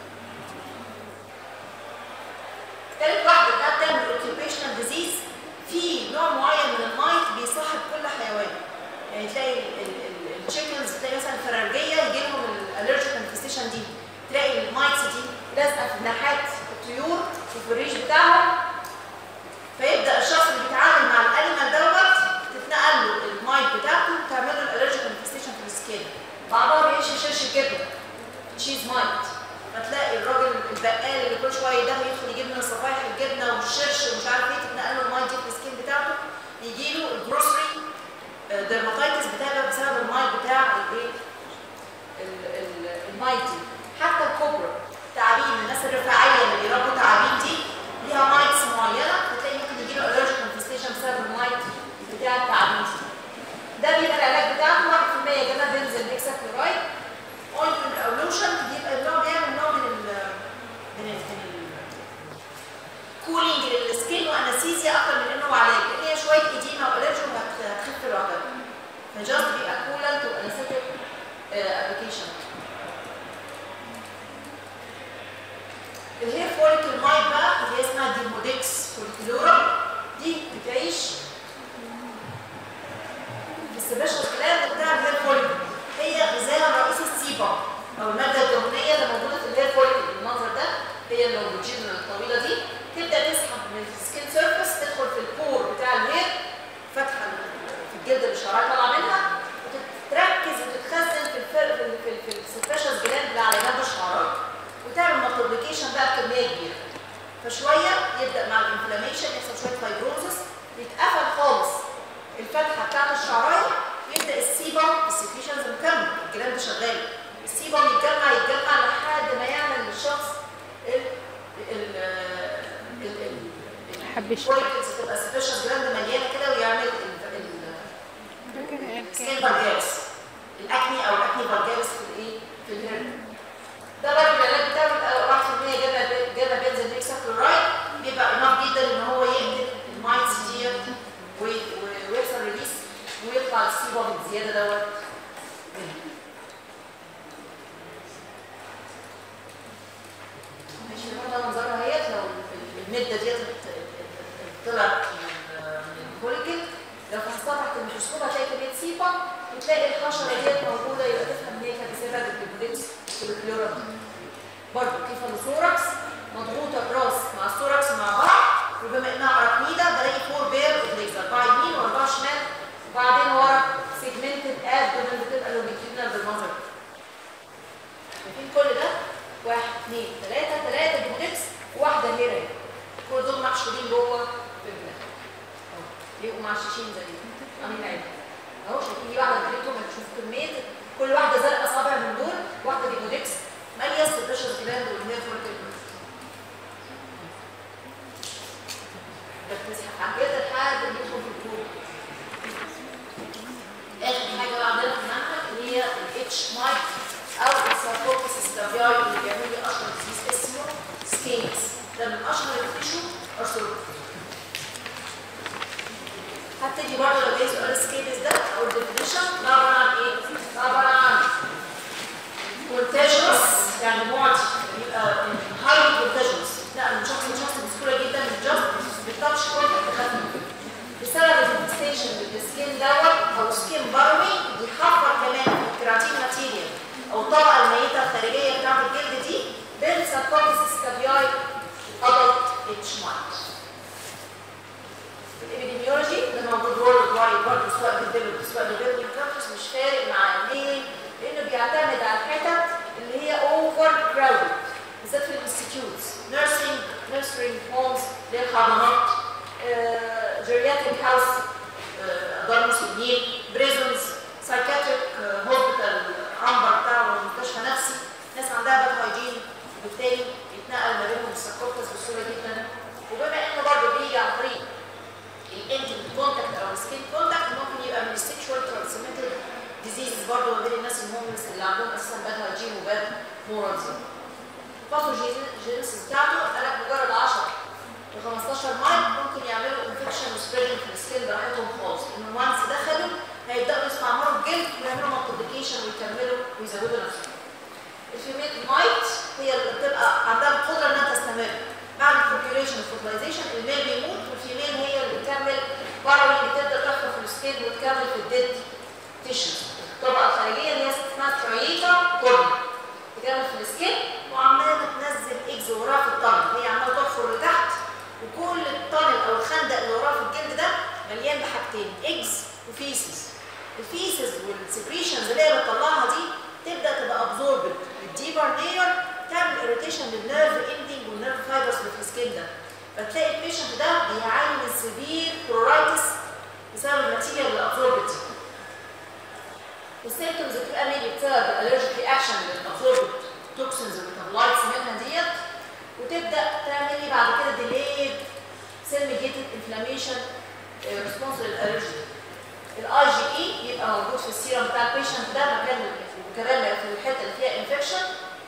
تالت واحدة ده بتعمل occupational disease في نوع معين من المايت بيصاحب كل حيوان يعني تلاقي التشيكنز تلاقي مثلا الفرارجية يجي لهم الالرجيك انفستيشن دي تلاقي المايتس دي لازقة في جناحات الطيور وفي الريش بتاعهم فيبدا الشخص اللي بيتعامل مع الانيمال دوت تتنقل له المايت بتاعته تعمل له الالرجيك انفستيشن في السكين بعضها بيعيش شرش الجبنه تشيز مايت فتلاقي الراجل البقال اللي كل شويه ده يدخل يجيب لنا صفايح الجبنه والشرش ومش عارف ايه تتنقل له المايت دي في السكين بتاعته يجي له الجروسري ديرماتايتس بتاعه بسبب المايت بتاع الايه ال- ال- المايت دي حتى الكوبرا تعابين الناس الرفاعيه اللي بيربوا تعابين دي ليها مايتس معينه بتلاقي ممكن يجي له الرجيك انفستيشن بسبب المايت بتاع التعابين دي ده بيبقى العلاج بتاعته 1% جاما بنزل هيكساكلورايد اوينتمنت او لوشن بيبقى النوع بيعمل نوع من ال من ال من ال كولينج للسكين وانستيزيا اكتر من انه علاج لان هي شويه اديمه والرجي وهتخف لوحدها فجاست بيبقى كولنت وانستيك ابلكيشن الهير فوليكل مايت بقى اللي هي اسمها ديمودكس فوليكولورا دي بتعيش في السبيشال كلاب بتاع الهير فوليكل هي غذاء الرئيسي السيبا او الماده الدهنيه اللي موجوده في الهير فوليكل بالمنظر ده هي اللونجيتودينال الطويله دي تبدا تسحب من السكين سيرفيس تدخل في البور بتاع الهير فتحه في الجلد اللي الشعرايه طالعه منها وتتركز وتتخزن في الفر في ال- في, في السبيشال جلاند اللي على جنب الشعرايه وتعمل مالتيبليكيشن بقى بكميه كبيره فشويه يبدا مع الانفلاميشن يحصل شويه فايبروزس يتقفل خالص الفتحه بتاعت الشعرايه يبدا السيبم السكريشنز مكمل الجلاند شغال السيبم يتجمع يتجمع لحد ما يعمل للشخص ال ال ال ال حبش. الفوليكلز تبقى سبيشال جلاند مليانه كده ويعمل ال ال سكين فالجارس الاكني او الاكني فالجارس في الايه في الهير ده برضه العلاج بتاعه بيبقى 1% جاما جاما بنزل هيكساكلورايد بيبقى انف جدا ان هو يقتل المايتس دي و- و- ويحصل ريليس ويطلع السيبم الزياده دوت منه. ماشي برضه منظرها هي لو المده ديت طلعت من من الفوليكل لو فحصتها تحت الميكروسكوب هتلاقي كميه سيبم وتلاقي الحشره ديت موجوده يبقى تفهم ان هي كانت بسبب الديبوليكس والكلورا برضه كيفالوثوركس مضغوطه الراس مع الثوركس مع بعض وبما انها اراكنيدا بلاقي فور بير اوبليكس اربعه يمين واربعه شمال وبعدين ورا سيجمنتد ابدومن بتبقى لونجيتيودنال بالمنظر ده. شايفين كل ده؟ واحد اثنين ثلاثه ثلاثه ديبوليكس وواحده هيرا كل دول محشورين جوه في البلاد اهو بيبقوا معششين زي كده عاملين عين اهو شايفين دي واحده بتريتهم بتشوف كميه كل واحده زرقاء صابع من دول واحده ديبوليكس ماليه السبيشال جلاند والهير فوليكل بتسحب على الجلد لحد ما يدخل في الكور اخر حاجه بقى عندنا في المنهج اللي هي الاتش مايك او الساركوبس ستافياي اللي بيعمل لي اشهر ديزيز اسمه سكينز ده من اشهر التيشو ارثروبس هبتدي برضه لو جاي سؤال السكينز ده او الديفينيشن ده عباره عن ايه؟ ده عباره عن كونتاجوس يعني معدي يبقى هاي كونتاجوس لا من شخص لشخص بسهوله جدا من جاست بالتاتش كونتاكت خفيف بسبب الانفستيشن بالسكين دوت او سكين بارمي بيحفر كمان في الكراتين ماتيريال او الطبقه الميته الخارجيه بتاعت الجلد دي بالساركوبس سكابياي ادلت اتش مايت الابيديميولوجي ده موجود وورلد وايد برضه سواء بالديفلوب سواء بالديفلوب كونتريز مش فارق مع ليه؟ لانه بيعتمد على الحتت اللي هي اوفر كراودد بالذات في الانستيتيوتس نيرسينج نيرسينج هومز اللي هي الحضانات جيرياتريك هاوس دار مسنين بريزونز سايكاتريك هوسبيتال عنبر بتاعه مستشفى نفسي ناس عندها باد هايجين وبالتالي يتنقل ما بينهم الساركوبتس بسهوله جدا وبما انه برضه بيجي عن طريق الانتيميت كونتاكت او السكين كونتاكت ممكن يبقى من السكشوال ترانسميتد ديزيزز برضه ما بين الناس الهوملس اللي عندهم اساسا باد هايجين وباد مورالز باثوجينيسيس بتاعته قال لك ايريتيشن الميل بيموت والفيميل هي اللي بتكمل بره اللي بتبدا تحفر في السكين وتكمل في الديد تيشوز الطبقه الخارجيه اللي هي اسمها ترايتا كورنيا تكمل في السكين وعماله تنزل ايجز وراها في الطنل هي عماله تحفر لتحت وكل الطنل او الخندق اللي وراه في الجلد ده مليان بحاجتين ايجز وفيسز الفيسز والسكريشنز اللي هي بتطلعها دي تبدا تبقى ابزوربد الديبر لاير تعمل اريتيشن للنيرف اندنج والنيرف فايبرز اللي في السكين ده فتلاقي البيشنت ده بيعاني من سيفير برورايتس بسبب الماتيريال اللي ابزوربد دي والسيمتومز بتبقى ميلي بسبب الالرجيك رياكشن للابزوربد توكسينز والميتابولايتس منها ديت وتبدا تعمل لي بعد كده ديليد سيل ميديتد انفلاميشن ريسبونس للالرجي الاي جي اي يبقى موجود في السيرم بتاع البيشنت ده مكان وكمان في الحته اللي فيها انفكشن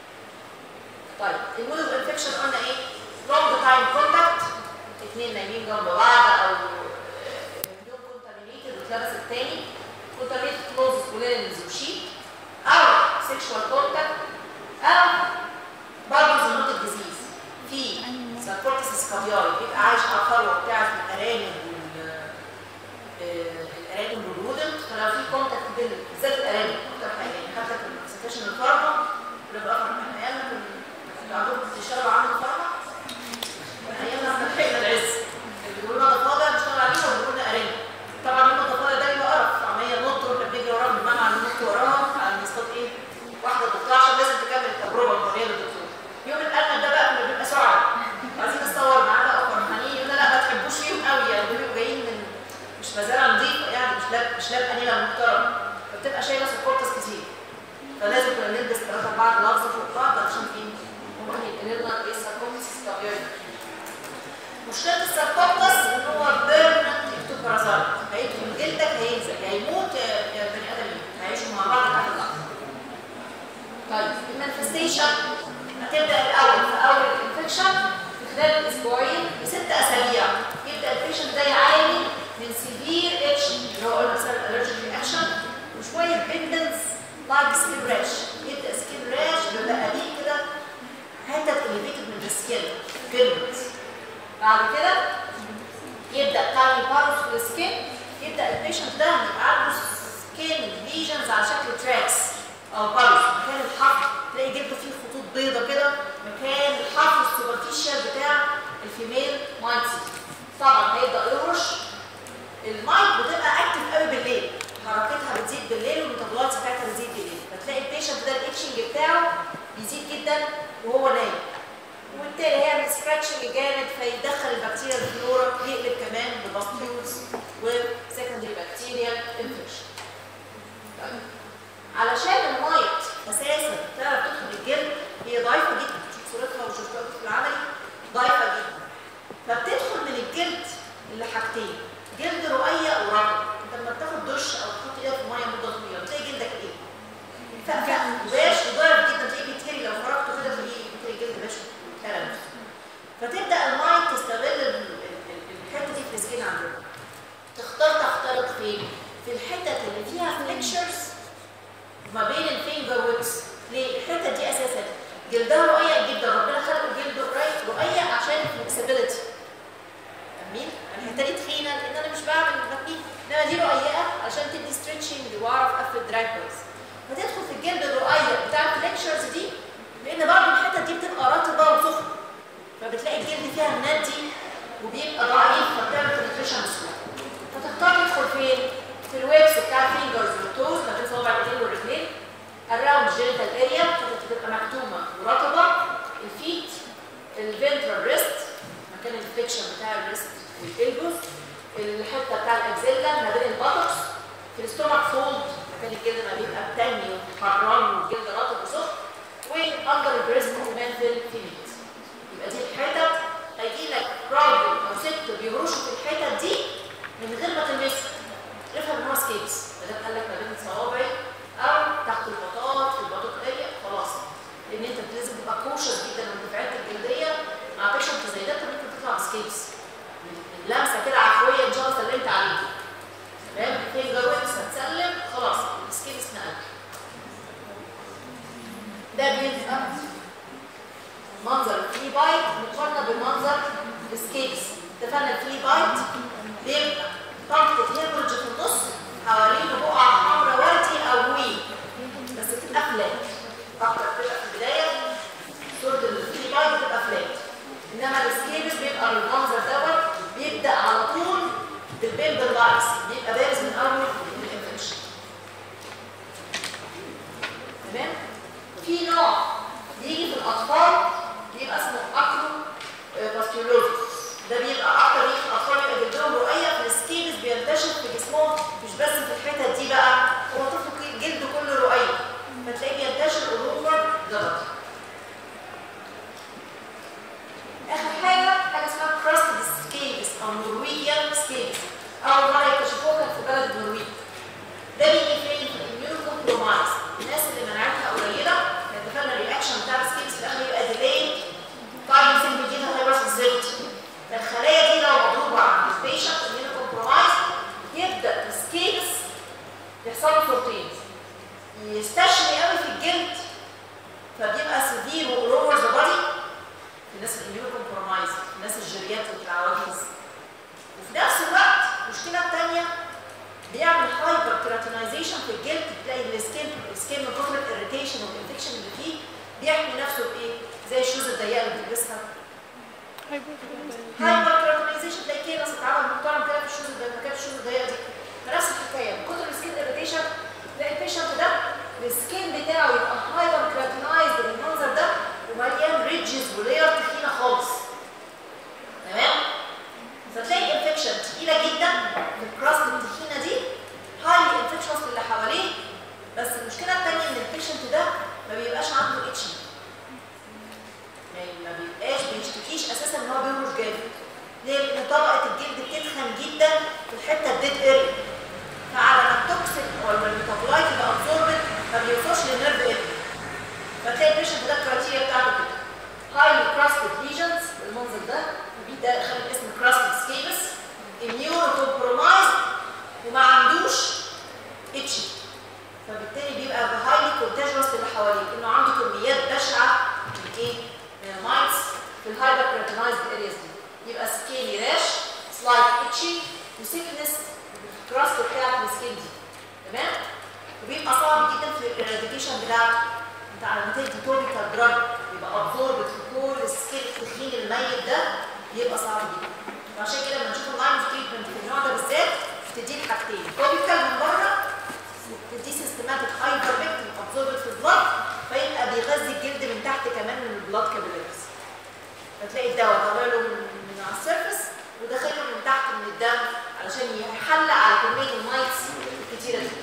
طيب المود اوف انفكشن قلنا ايه؟ لونج تايم كونتاكت اثنين نايمين جنب بعض او يوم كونتامينيتد واتلبس التاني كونتامينيتد كلوزز ولينز وشيت او سيكشوال كونتاكت او برضه زونوتيك ديزيز في ساركوتس سكابياري بيبقى عايش على الفروه بتاعت الارانب وال آه، الارانب والرودنت فلو في كونتاكت بين بالذات الارانب اكتر حاجه يعني حتى في السكشن الفارما اللي بقى من ايامنا كنا عندهم بتشتغلوا عامل الفارما من ايامنا احنا لحقنا العز اللي بيقولوا لنا ضفادع نشتغل عليها وبيقولوا لنا ارانب طبعا يوم الضفادع ده يبقى قرف عمليه نط واحنا بنجري وراها بالمعنى على نط وراها على نصطاد ايه واحده دكتور عشان لازم تكمل التجربه القانونيه للدكتور يوم الارنب ده بقى كنا بنبقى سعد عايزين نصور معاه بقى وفرحانين يقول لا ما تحبوش فيهم قوي يعني دول بيبقوا جايين من مش مزارع نظيفه يعني مش لاب مش لاب انيمه محترم فبتبقى شايله سبورتس كتير فلازم كنا نلبس ثلاثه اربعه جلافز فوق بعض عشان ايه ممكن ينقل لنا ايه ساركومس سكابيولي مشكله الساركومس ان هو بيرمننت اكتوبرازايت هيدخل جلدك هينزل يا يموت يا يا بني ادم يموت هيعيشوا مع بعض تحت الارض طيب المانفستيشن هتبدا الاول في اول الانفكشن في خلال اسبوعين لست اسابيع يبدا البيشنت ده يعاني من سيفير اتش اللي هو قلنا بسبب الالرجيك رياكشن وشويه بيندنس لايك سكين راش يبدا سكين راش بيبقى قليل كده حتت اليفيتد من السكين بيندنس بعد كده يبدا تايني باروس في السكين يبدا البيشنت ده يبقى عنده سكين ليجنز على شكل تراكس او باروس مكان الحفر تلاقي جلده فيه خطوط بيضه كده مكان الحفر السوبرفيشال بتاع الفيميل مايتسي طبعا هيبدا يهرش المايت بتبقى اكتف قوي بالليل حركتها بتزيد بالليل والميتابولايت بتاعتها بتزيد بالليل فتلاقي البيشنت ده الاتشنج بتاعه بيزيد جدا وهو نايم وبالتالي هيعمل سكراتشنج جامد فيدخل البكتيريا الفلورا يقلب كمان بباستيولز وسكندري بكتيريال انفكشن علشان المايت اساسا تعرف تدخل الجلد هي ضعيفه جدا شوف صورتها وشفتها في العملي ضعيفه جدا فبتدخل من الجلد لحاجتين جلد رقيق ورطب انت لما بتاخد دش او تحط ايدك في ميه مده طويله بتلاقي جلدك ايه؟ فقفق وباش وضارب جدا تلاقيه بيتهري لو فرقته كده تلاقيه بتلاقي الجلد باش كلام فتبدا المايت تستغل ال- ال- ال- الحته دي في السكين عندنا تختار تختلط فين؟ في الحتت اللي فيها فليكشرز ما بين الفينجر ويبس ليه؟ الحته دي اساسا جلدها رقيق جدا ربنا خلق الجلد رقيق رقيق عشان الفلكسبيليتي فاهمين؟ الحته دي تخينه لان انا مش بعمل بطني انما دي رقيقه عشان تدي ستريتشنج واعرف اقفل دراج كويس فتدخل في الجلد الرقيق بتاع الفليكشرز دي لان برضه الحته دي بتبقى رطبه وسخنه فبتلاقي الجلد فيها النادي وبيبقى ضعيف فبتعمل بنتريشن بسهوله فتختار تدخل فين؟ في الويبس بتاع الفينجرز والتوز ما بين صوابع الايدين والرجلين الراوند جينيتال اريا بتبقى مكتومه ورطبه الفيت الفنترال ريست مكان الفليكشن بتاع الريست والالبوس الحته بتاع الاكزيلا ما بين البطكس في الاستومك فولد مكان الجلد ما بيبقى بتني وحران والجلد رطب وسخن واندر البريست كمان في الفيميت يبقى دي الحتت هيجي لك راجل او ست بيهرشوا في الحتت دي من غير ما تلمسه افهم ان هو سكيبس ما دام قال لك ما بين صوابعي او تحت البطاط في البطاط ضيق خلاص لان انت لازم تبقى كوشس جدا وانت في عده الجلديه مع بيشنت زي ده انت ممكن تطلع بسكيبس من لمسه كده عفويه ان شاء الله سلمت عليه تمام فينجر ويبس هتسلم خلاص السكيبس نقل ده بيبقى منظر الفري بايت مقارنه بالمنظر السكيبس اتفقنا في بايت بيبقى طاقة هيمورج في النص حوالين بقعة حمراء وردي أو وي بس بتبقى فلات أكتر بتبقى في البداية صورة الفري بايت بتبقى فلات إنما السكيبس بيبقى بالمنظر دوت بيبدأ على طول بالبيمبل لايس بيبقى بارز من أول الانفكشن تمام في نوع بيجي في الاطفال بيبقى اسمه اكرو باستيولوزيس ده بيبقى اكتر يجي في الاطفال بيبقى جلدهم رقيق في السكيبس بينتشر في جسمهم مش بس في الحتت دي بقى هو طفل جلده كله رقيق فتلاقيه بينتشر اوفر درجه اخر حاجه حاجه اسمها كراستد سكيبس او نرويجيان سكيبس اول مره يكتشفوها كانت في بلد النرويج ده بيجي فين في الاميون كومبرومايز الناس اللي مناعتها قليله اتفقنا الرياكشن بتاع السكيبس في الاخر يبقى ديلي طيب سيمبل جدا هيبقى سيزلت فالخلايا دي لو مضروبه عند البيشنت اميون كومبرومايز يبدا السكيبس يحصل له فورتين يستشري قوي في الجلد فبيبقى سيفير واوفر ذا بادي في الناس الاميون كومبرومايز الناس الجيرياتريك العواجيز وفي نفس الوقت المشكله الثانيه بيعمل هايبر كيراتينايزيشن في الجلد تلاقي السكين السكين من كتر الاريتيشن والانفكشن اللي فيه بيحمي نفسه بايه؟ زي الشوز الضيقه اللي بتلبسها هايبر كيراتينايزيشن تلاقي كينس اتعمل محترم كده في الشوز الضيقه مكان الشوز الضيقه دي فنفس الحكايه من كتر السكين اريتيشن تلاقي البيشنت ده السكين بتاعه يبقى هايبر كيراتينايزد بالمنظر ده ومليان ريدجز ولاير تخينه خالص تمام؟ فتلاقي انفكشن تقيله جدا في الكراست التخينه دي هايلي انفكشنز اللي حواليه بس المشكله الثانيه ان البيشنت ده ما بيبقاش عنده اتشي يعني ما بيبقاش بيشتكيش اساسا ان هو بيهرش جامد ليه؟ لان طبقه الجلد بتتخن جدا في الحته الديد اريا فعلى ما التوكسين او الميتابولايت يبقى ابزوربد ما بيوصلش للنيرف اريا فتلاقي البيشنت ده الكرايتيريا بتاعته كده هايلي كراستد ليجنز بالمنظر ده ده خلي اسمه كراستد سكيبس اميون كومبرومايز وما عندوش اتشي فبالتالي بيبقى هايلي كونتاجوس اللي حواليه انه عنده كميات بشعه من ايه؟ من المايتس في الهايبر كريتينايزد ارياز دي يبقى سكيني راش سلايت اتشي وسيكنس الكراست بتاعت السكين دي تمام؟ وبيبقى صعب جدا في الاراديكيشن بتاعته انت على ما تدي توبيكال دراج يبقى ابزوربت في كل السكين التخين الميت ده بيبقى صعب جدا وعشان كده لما نشوف اللاين اوف تريتمنت في النوع ده بالذات بتديه حاجتين توبيكال من بره وبتديه سيستماتيك هايبرمكتين ابزوربت في البلاد فيبقى بيغذي الجلد من تحت كمان من البلاد كابيلاريز فتلاقي الدواء طالع له من, من على السيرفس وداخل له من تحت من الدم علشان يحلق على كميه المايتس الكتيره دي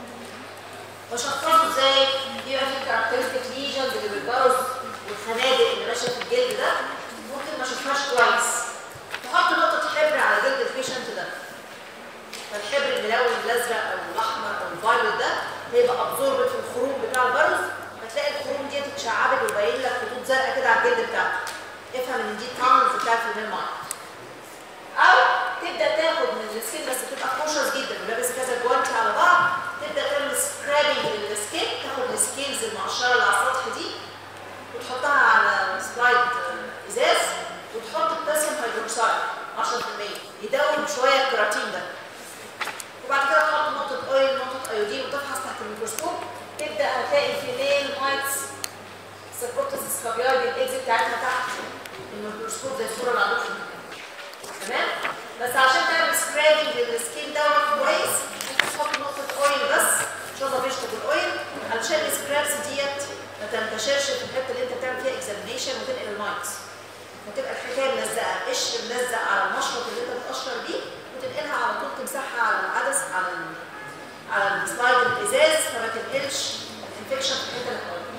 بشخصه ازاي؟ بيبقى في كاركترستيك ليجنز اللي بالبرز والخنادق اللي ماشيه في الجلد ده ممكن ما اشوفهاش كويس تحط نقطه حبر على جلد البيشنت ده فالحبر الملون الازرق او الاحمر او الفايولت ده هيبقى ابزوربت في الخروم بتاع البرز هتلاقي الخروم دي اتشعبت وباين لك خطوط زرقاء كده على الجلد بتاعته افهم ان دي تانز بتاعت الميل مايند او تبدا تاخد من السكين بس تبقى كوشس جدا ولابس كذا جوانتي على بعض تبدا تعمل سكرابنج للسكين تاخد السكيلز المقشره اللي على السطح دي وتحطها على سلايد ازاز وتحط بوتاسيوم هيدروكسيد 10% يدوب شويه الكراتين ده وبعد كده تحط نقطه اويل نقطه ايودين وتفحص تحت الميكروسكوب تبدا هتلاقي الفيميل مايتس سيركوبتس سكابياي الاكزيت بتاعتها تحت الميكروسكوب زي الصوره اللي عندكم تمام بس عشان تعمل سكرابنج للسكين دوت كويس تحط نقطه اويل بس شويه فيجيتابل اويل علشان السكرابس ديت ما تنتشرش في الحته اللي انت بتعمل فيها اكزامينيشن وتنقل المايتس فتبقى الحكايه ملزقه قشر ملزق على المشرط اللي انت بتقشر بيه وتنقلها على طول تمسحها على العدس على ال على السلايد الازاز فما تنقلش الانفكشن في الحته اللي حواليك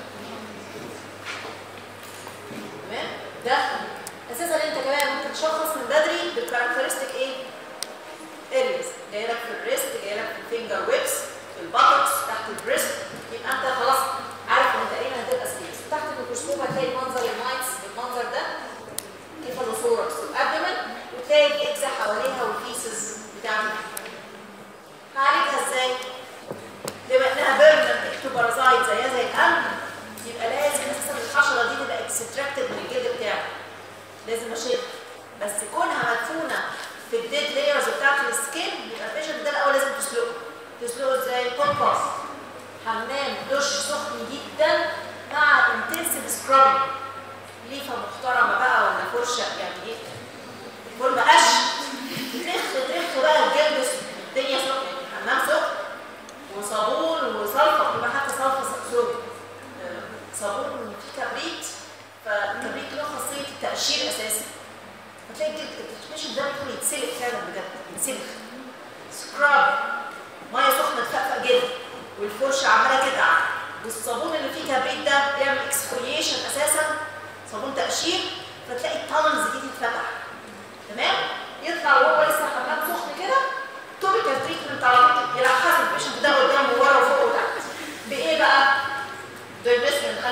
تمام ده اساسا انت كمان ممكن تشخص من بدري بالكاركترستيك ايه؟ اريز جاي لك في الريست جاي لك في الفينجر ويبس في الباتكس تحت البريست يبقى انت خلاص عارف ان تقريبا هتبقى سليبس تحت الميكروسكوب هتلاقي منظر المايتس بالمنظر ده كيفالوثوركس والابدومن وتلاقي الاجزاء حواليها والفيسز بتاعتها هعالجها ازاي؟ بما انها بيرمننت اكتوبارازايت زيها زي القلب يبقى لازم اساسا الحشره دي تبقى اكستراكتد من الجلد بتاعه لازم اشيل بس كونها مدفونه في الديد لايرز بتاعت السكين يبقى البيشنت ده الاول لازم تسلقه تسلقه ازاي؟ كوب باث حمام دش سخن جدا مع انتنسيف سكرابنج ليفه محترمه بقى ولا فرشه يعني ايه كل ما قش ترخ ترخ بقى الجلد الدنيا سخنه يعني حمام سخن وصابون وصلفه بيبقى حتى صلفه سوري آه، صابون فيه كبريت فالكبريت له خاصيه التقشير اساسا هتلاقي الجلد البيشنت ده بيدخل يتسلق فعلا بجد يتسلق سكراب ميه سخنه تفقفق جدا والفرشه عماله تدعك والصابون اللي فيه كبريت ده بيعمل اكسفوليشن اساسا صابون تقشير فتلاقي التانلز دي تتفتح تمام يطلع وهو لسه حمام سخن كده توبيكال تريتمنت على طول يلعب حسب البيشنت ده قدام وورا وفوق وتحت بايه بقى؟ دايمسمنت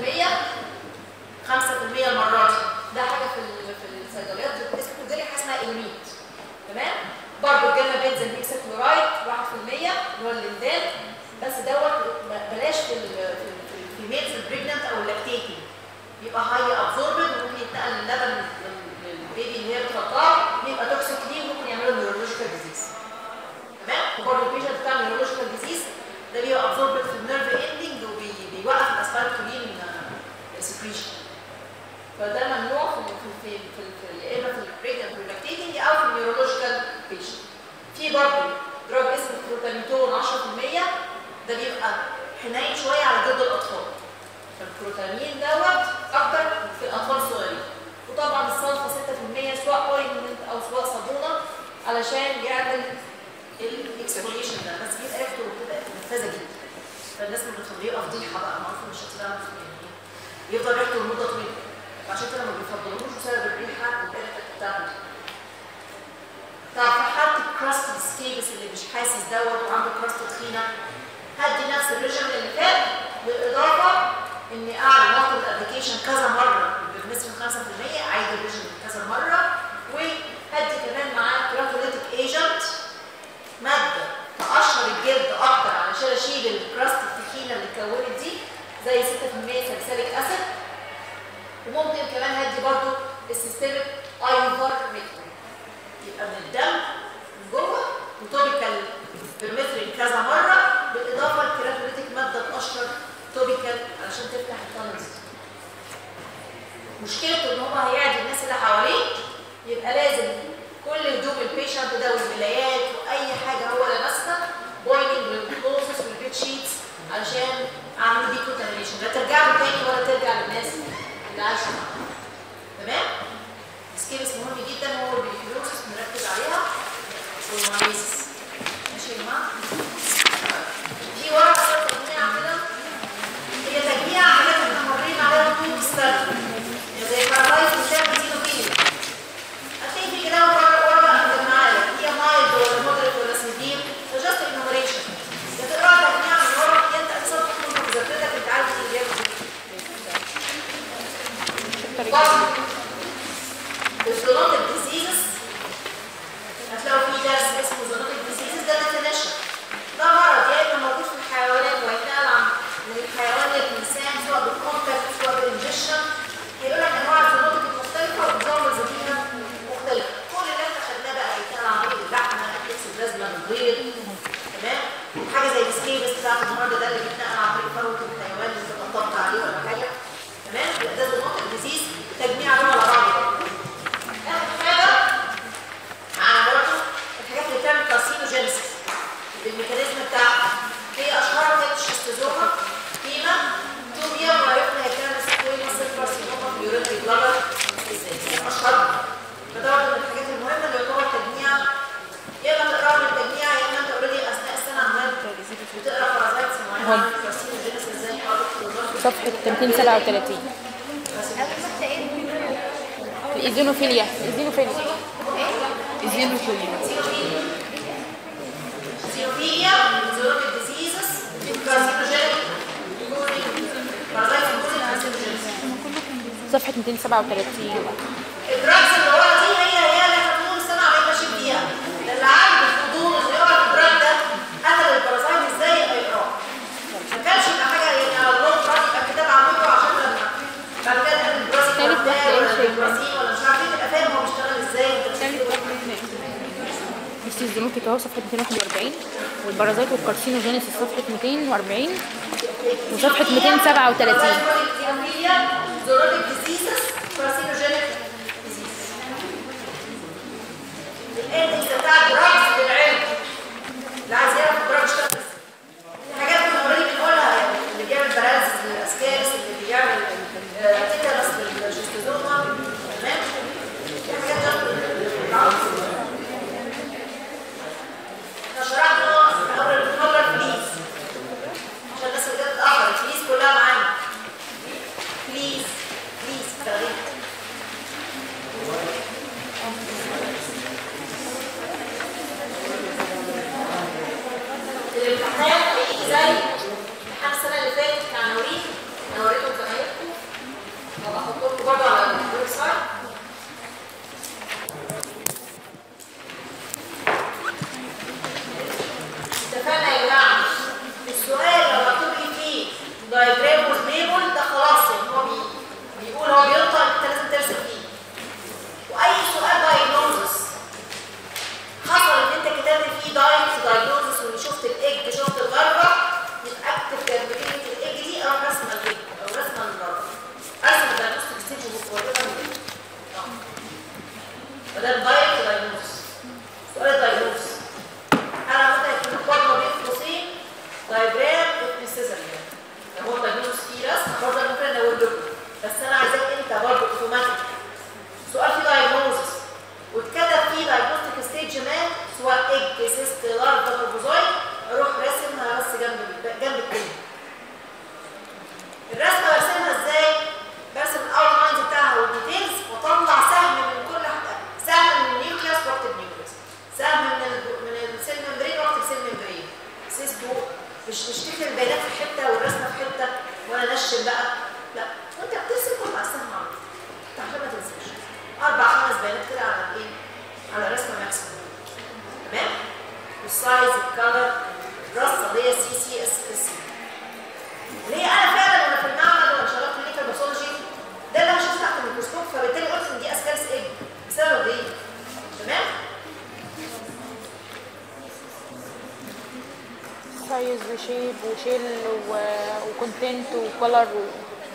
5% 5% المره دي ده حاجه في ال- في الصيدليات اسمه تجاري حاجه اسمها ايميت تمام؟ برضه الجاما بنزين هيكسا كلورايد 1% اللي هو الليندان بس دوت ب- بلاش في ال في ال- في الفيميلز البريجننت او اللاكتيتنج بيبقى هاي ابزوربد وممكن يتنقل اللبن لل- للبيبي اللي هي بترضعه بيبقى توكسيك ليه وممكن يعمله نيورولوجيكال ديزيز تمام وبرضه البيشنت بتاع نيورولوجيكال ديزيز ده بيبقى ابزوربد في النيرف اندنج وبيوقف الاسفالتولين سكريشن فده ممنوع في في في في في يا اما في البريجننت واللاكتيتنج او في النيورولوجيكال بيشنت في برضه دراج اسمه كروتاميتون 10% ده بيبقى حنين شويه على جلد الاطفال فالبروتامين دوت اكتر في الاطفال الصغيرين وطبعا الصلفه 6% سواء اوينمنت او سواء صابونه علشان يعمل الاكسبوليشن ده بس بيبقى ريحته بتبقى نفاذه جدا فالناس اللي بتخليه يبقى فضيحه بقى معروف ان الشخص ده يعني يفضل ريحته لمده طويله وعشان كده ما بيفضلوش بسبب الريحه والريحه بتاعته طب في حاله الكراست سكيبس اللي مش حاسس دوت وعنده كراست تخينه هدي نفس الريجن اللي فات بالاضافه اني اعمل واخد الابلكيشن كذا مره بالنسبه 5% عايد الريجن كذا مره وهدي كمان معاه كراتوليتيك ايجنت ماده تقشر الجلد اكتر علشان اشيل الكراست التخينه اللي اتكونت دي زي 6% سلسليك اسيد وممكن كمان هدي برضو السيستميك ايفر ميكرو يبقى من الدم من جوه وتوبيكال بيرمترين كذا مره بالاضافه لكراتوليتيك ماده تقشر توبيكال علشان تفتح التانلز مشكلته ان هو هيعدي الناس اللي حواليه يبقى لازم كل هدوم البيشنت ده والملايات واي حاجه هو لابسها بويننج للكلوزز والبيت شيتس علشان اعمل دي كونتامينيشن لا ترجع له تاني ولا ترجع للناس اللي عايشه معاه تمام؟ سكيلز مهم جدا هو البيكلوزس بنركز عليها والمايزس ماشي يا جماعه؟ في ورقه كده تجميع كده هي تجميع حاجات احنا مارين عليها طول السنه زي بارلايز وشاب دينوفيليا هتلاقي في كده ورقه ورقه مجمعه لك هي مايلد ولا مودريت ولا سيفير فجاست انومريشن يا تقراها تجميع من ورقه يا انت اساسا تكون في مذاكرتك انت عارف ايه اللي بياخد برضه الزونوتيك ديزيزز هتلاقوا في درس اسمه زونوتيك ديزيزز ده ديفينيشن ده مرض يا اما موجود في الحيوانات وهيتنقل عن من الحيوان للانسان سواء بالكونتاكت سواء بالانجكشن هيقول لك انواع الزونوتيك المختلفه واكزامبلز فيها مختلفه كل اللي احنا خدناه بقى هيتنقل عن طريق اللحمه الاكسبلازما البيض تمام حاجه زي السكيبس بتاعت النهارده ده اللي بيتنقل عن طريق فروه الحيوان اللي انت طبطبت عليه ولا حاجه تمام يبقى ده زونوتيك ديزيز تجميع عليهم على بعض اخر حاجه معانا برضه الحاجات اللي بتعمل كارسينوجينيسيس بالميكانيزم بتاعها هي اشهرها هي الشيستوزوما فيما توبيا وعرفنا هي كانت سكويما سيل كارسينوما في اليورينري بلادر ازاي اشهرها فده برضه من الحاجات المهمه اللي يعتبر تجميع يا اما تقراها من التجميع يا اما انت اوريدي اثناء السنه عمال بتقرا بارازايتس معينه كارسينوجينيسيس ازاي حضرتك صفحة 237 الإيزينوفيليا الإيزينوفيليا الإيزينوفيليا سيروفيليا زوروتيك ديزيزز كارسينوجينيك بارازايتس كل كارسينوجينيك صفحة 237 الدراجز اللي ورا دي هي هي اللي احنا طول السنه عمالين ماشيين فيها اللي عنده فضول انه يقرا الدراج ده قتل البارازايت ازاي يبقى يقراه ما كانش يبقى حاجه يعني على الله دراج يبقى كتاب عامله عشان لما بعد كده تقابل البرازيل تالت ولا واحدة بتاع ايه ولا الفيلم؟ البرازيل ولا مش عارف ايه تبقى فاهم هو بيشتغل ازاي دي ممكن تهو صفحة 241 والبرازات والكارسينوجينيسيس صفحة 240 وصفحة 237 زوروليك ديزيزز كارسينوجينيك ديزيز الاندكس بتاع الدراجز للعلم اللي عايز يعرف الدراج اشتغل ازاي. الحاجات اللي اوريدي بنقولها يعني اللي بيعمل باراليسيس للاسكارس اللي بيعمل تيتانس للجستوزوما تمام دي حاجات جنب احنا شرحنا في اول المحاضره الفليس عشان الناس اللي جت اتاخر الفليس كلها معانا بليز بليز استخدمها الامتحان هيجي زي امتحان السنه اللي فاتت كان عناوين انا وريتهم زمايلكم وهحط لكم برضه على الويب سايت اتفقنا يا جماعه السؤال لو مكتوب لي فيه دايجرام وزنيبل ده خلاص يعني هو بي- بيقول هو بينطق انت لازم ترسم فيه واي سؤال دايجنوزس حصل ان انت كتبت فيه دايت دايجنوزس وان شفت الايج شفت الغربه يبقى اكتب جنب كلمه الايج دي اروح رسمه الايج او رسمه الغربه ارسم الدايجنوستيك ستيج ومقارنه بالايج فده الدايت دايجنوزس سؤال الدايجنوزس انا ممكن اكتب برضه بين قوسين دايجرام ابن سيزريان لو هو دايجنوز فيه رسم برضه أنا ممكن اقول لكم بس انا عايزاك انت برضه اوتوماتيك سؤال فيه دايجنوزس واتكتب فيه دايجنوستيك ستيج ما سواء ايج سيست لارفا تروبوزايت اروح راسمها بس جنب ال- جنب الكلمه الرسمه برسمها ازاي؟ برسم الاوتلاينز بتاعها والديتيلز واطلع سهم من كل حاجه سهم من النيوكليوس واكتب نيوكليوس سهم من ال من السيل ممبرين واكتب سيل ممبرين سيستو مش مش تكتب البيانات في حته والرسمه في حته وانا انشن بقى لا وانت بترسم طلع السهم على طول عشان ما تنساش اربع خمس بيانات كده على الايه؟ على رسمه ماكسيموم تمام؟ والسايز الكالر الرصه اللي هي سي سي اس اس ليه انا فعلا وانا في المعمل وانا شغال في الليكال باثولوجي ده اللي انا شفته تحت الميكروسكوب فبالتالي قلت ان دي اسكارس ايه بسبب ايه؟ تمام؟ سايز وشيب وشيل وكونتنت وكولر و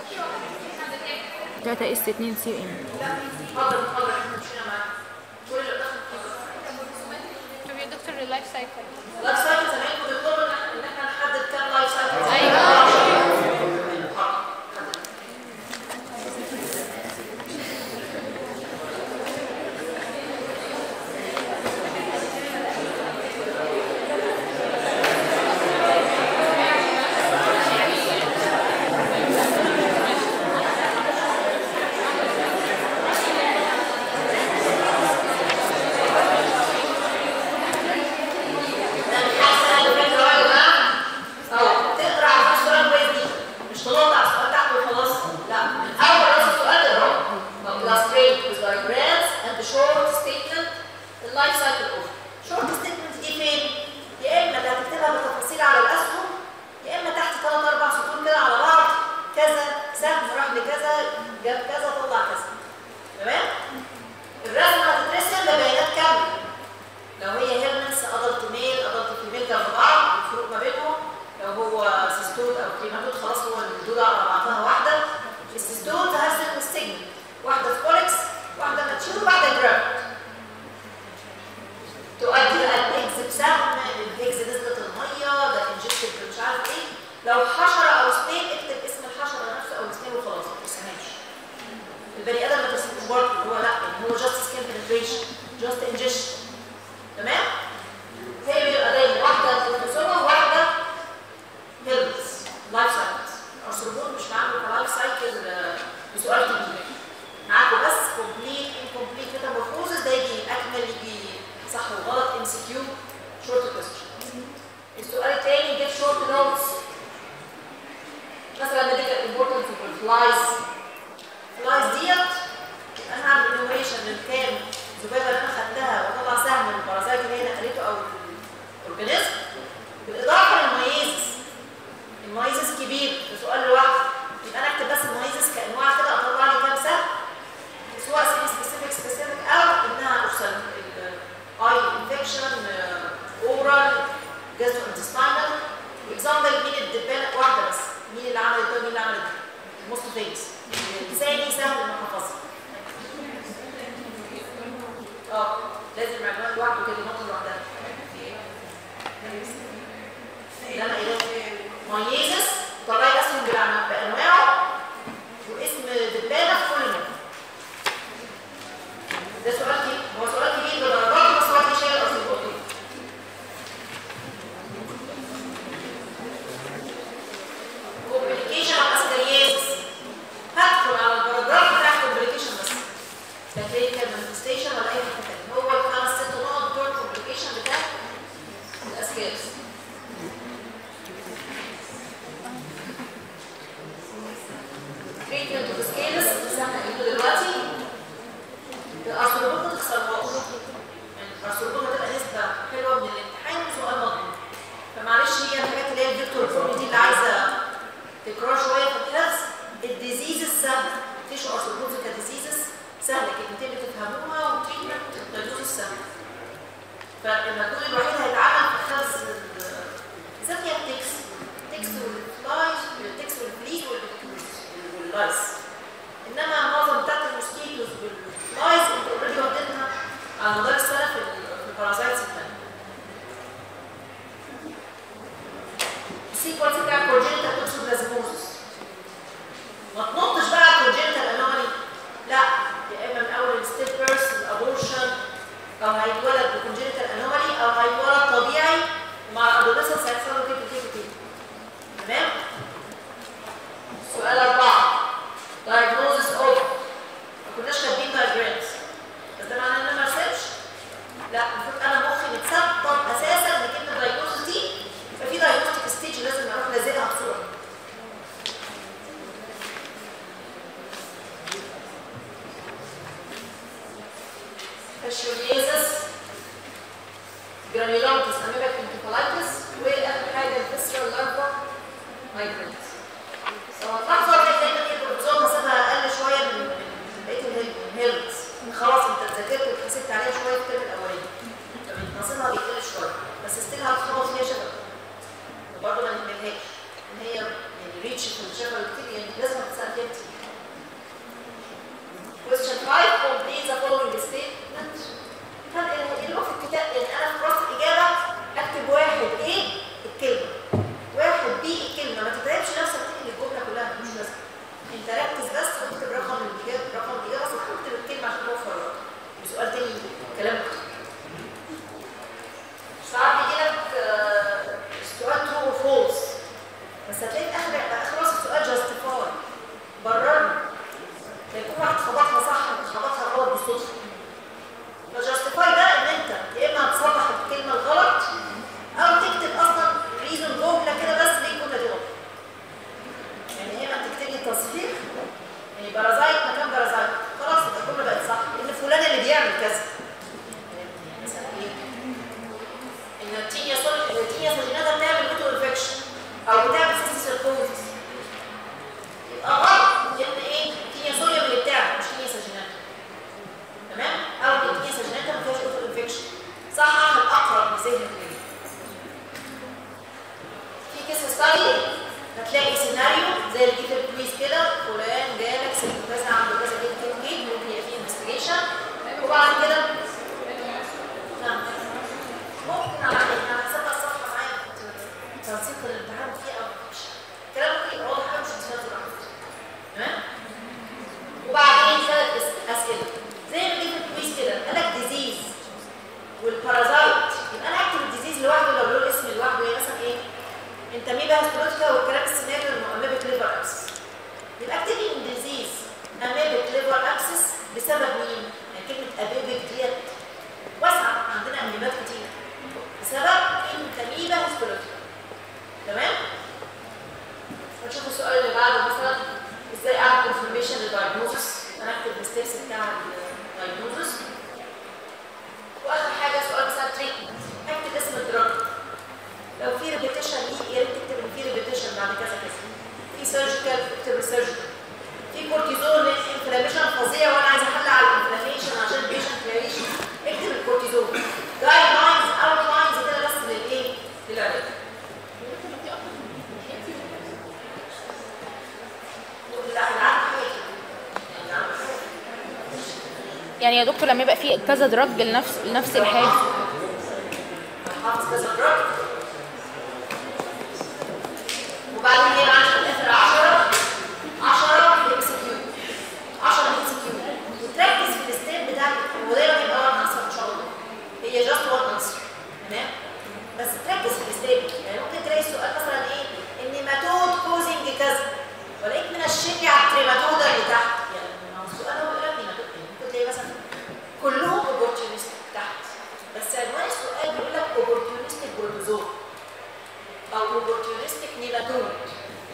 3 اس 2 سي ام اتفضل اتفضل احنا مشينا معاك كل اللي قدامك طب يا دكتور اللايف سايكل لايف سايكل زمان كنت بتطلب ان احنا نحدد كام لايف سايكل ايوه تقرا على السؤال كويس دي مش تنط على السؤال تحت وخلاص لا من اول راس السؤال تقراه illustrate with diagrams and the short statement the life cycle of short statement دي فين؟ يا اما اللي هتكتبها بالتفاصيل على الاسهم يا اما تحت ثلاث اربع سطور كده على بعض كذا سهم راح لكذا جاب كذا طلع كذا تمام؟ الرسمه هتترسم ببيانات كامله لو هي هيرمنس ادلت ميل ادلت فيميل جنب بعض الفروق ما بينهم لو هو سيستود او كريماتود خلاص هو الدودة على بعضها واحدة السيستود هرسم السجن واحدة سبولكس واحدة ماتشور وواحدة جرام تؤدي بقى الاكس بسهم الاكس نزلت المية ده انجكتد مش عارف ايه لو حشرة او سنيك اكتب اسم الحشرة نفسه او السنيك وخلاص ما ترسمهاش البني ادم ما ترسموش برضه هو لا يعني هو جاست سكين بنتريشن جاست انجكشن تمام هي بيبقى دايما واحده بروتوزوما وواحده هيلز لايف سايكلز ارثروبود مش معاكم كلايف سايكل بسؤال كبير معاكم بس كومبليت انكومبليت ميتامورفوزس ده يجي اكمل يجي صح وغلط ام سي كيو شورت كويستشن السؤال الثاني جيت شورت نوتس مثلا ميديكال امبورتنس اوف الفلايز الفلايز ديت انا هعمل انوميشن من كام الذبابه اللي انا خدتها واطلع سهم من البارازايت اللي هي نقلته او الاورجانيزم بالاضافه للميزز الميزز كبير في سؤال لوحده يبقى انا اكتب بس الميزز كانواع كده اطلع لي كام سهم سواء سبيسيفيك سبيسيفيك او انها اوصل اي انفكشن الارثروبود ما تخسرهاش يعني الارثروبود هتبقى نسبه حلوه من الامتحان وسؤال مضمون فمعلش هي الحاجات اللي هي الفيكتور كوميونتي اللي عايزه تكرار شويه في الكلاس الديزيز السهل تيشو ارثروبود كديزيزز سهله كلمتين بتفهموها وتريتمنت الدوز السهل فالمجهود الوحيد هيتعمل في خمس بالذات هي التكس التكس والفلايز التكس والفليز واللايس انما معظم بتاعت الموسكيتوز والفلايز انت اوريدي واخدينها على مدار السنه في ال- في البارازايتس الثانيه السيكونس بتاع الكونجنتال توكسوبلازموزس ما تنطش بقى على الكونجنتال انومالي لا يا اما من اول الستيب بيرس الابورشن او هيتولد بكونجنتال انومالي او هيتولد طبيعي ومع الادوليسنس هيحصل له كده كده كده تمام سؤال أربعة diagnosis of ما كناش كاتبين diagrams بس ده معناه ان انا ما رسمش لا المفروض انا مخي متسطب اساسا ان كلمه diagnosis دي يبقى في diagnostic stage لازم اروح لازقها بصوره Leishmaniasis granulomatous amoebic encephalitis واخر حاجه الفيسرال لارفا migrants هو اللحظه دي دايما ايه البروتوزوم مسافه اقل شويه من من بقيه الهيلز خلاص انت ذاكرت وحسبت عليها شويه في الترم الاولاني نصيبها بيقل شويه بس ستيل هتخبط فيها شفه وبرضه ما نهملهاش ان هي يعني ريتش في الشفه كتير يعني لازم تتسال فيها كتير Question 5 complete the following statement هل اللي هو في الكتاب يعني انا في راس الاجابه اكتب واحد ايه الكلمه واحد بي الكلمه ما تتعبش نفسك تكتب الجمله كلها مش لازم انت ركز بس واكتب رقم الاجابه رقم الاجابه بس اكتب الكلمه عشان توفر وقت وسؤال تاني كلام اكتر ساعات بيجي لك آه، سؤال ترو وفولس بس هتلاقي في اخر اخر راس السؤال جاستيفاي بررني يكون واحد خبطها صح خبطها غلط بالصدفه فجاستيفاي ده ان انت يا اما هتصلح الكلمه الغلط او تكتب اصلا ريزون جمله كده بس ليه الجمله دي غلط يعني يا اما تكتب لي تصحيح يعني بارازايت مكان بارازايت خلاص يبقى الجمله بقت صح ان فلان اللي بيعمل كذا يعني مثلا ايه ان التينيا صل التينيا سجيناتا بتعمل اوتو انفكشن او بتعمل سيستيسيركوزس يبقى غلط ان ايه تينيا صوليوم اللي بتعمل مش تينيا سجيناتا تمام او ان تينيا سجيناتا ما فيهاش اوتو انفكشن صح الاقرب لذهنك ليه في كيس ستادي هتلاقي سيناريو زي اللي جه في الكويز كده فلان جالك ست كذا عنده كذا كده كده كده ممكن يبقى فيه انفستيجيشن وبعد كده نعم ممكن على يعني على حسب الصفحه معايا تنسيق الامتحان فيه او مش الكلام ممكن يبقى واضح أوي مش هتفهم تمام وبعدين ثلاث أس- اسئله زي ما جه في الكويز كده قال لك ديزيز والبارازايت يبقى انا اكتب الديزيز لوحده لو له الاسم لوحده يعني مثلا ايه انت ميبا هستروتيكا والكلام السيناريو المؤمبك ليفر ابسس يبقى اكتب لي ان ديزيز اميبك ليفر ابسس بسبب مين؟ يعني كلمه اميبك ديت واسعه عندنا اميبات كتير بسبب انتاميبا هستروتيكا تمام؟ هنشوف السؤال اللي بعده مثلا ازاي اعمل كونفirmation للدايجنوزس انا اكتب الستبس بتاع الدايجنوزس واخر حاجه سؤال مثلا تريتمنت اكتب اسم الدراج لو في ريبيتيشن ليه يا ريت تكتب ان في ريبيتيشن بعد كذا كذا في سيرجيكال اكتب سيرجيكال في كورتيزون انفلاميشن فظيع وانا عايزه احل على الانفلاميشن عشان البيشنت يعيش اكتب الكورتيزون جايد لاينز اوت لاينز كده بس للايه؟ للعلاج لا انا عارفه حاجه يعني عارفة حاجة. يعني يا دكتور لما يبقى في كذا دراج لنفس لنفس الحاجه حافظ كذا دراج وبعدين هي معانا في الاخر 10 10 ام سي كيو 10 ام سي كيو وتركز في الستيب بتاعك هو دايما يبقى وان انسر ان شاء الله هي جاست وان انسر تمام بس تركز في الستيب يعني ممكن تلاقي السؤال مثلا ايه النيماتود كوزنج كذا ولقيت من الشنج على التريماتودا اللي تحت يعني ما هو السؤال هو بيقول لك نيماتود ممكن تلاقي مثلا كلهم اوبورتيونست تحت بس عنوان السؤال بيقول لك اوبورتيونستيك بروتوزوم او اوبورتيونستيك نيماتود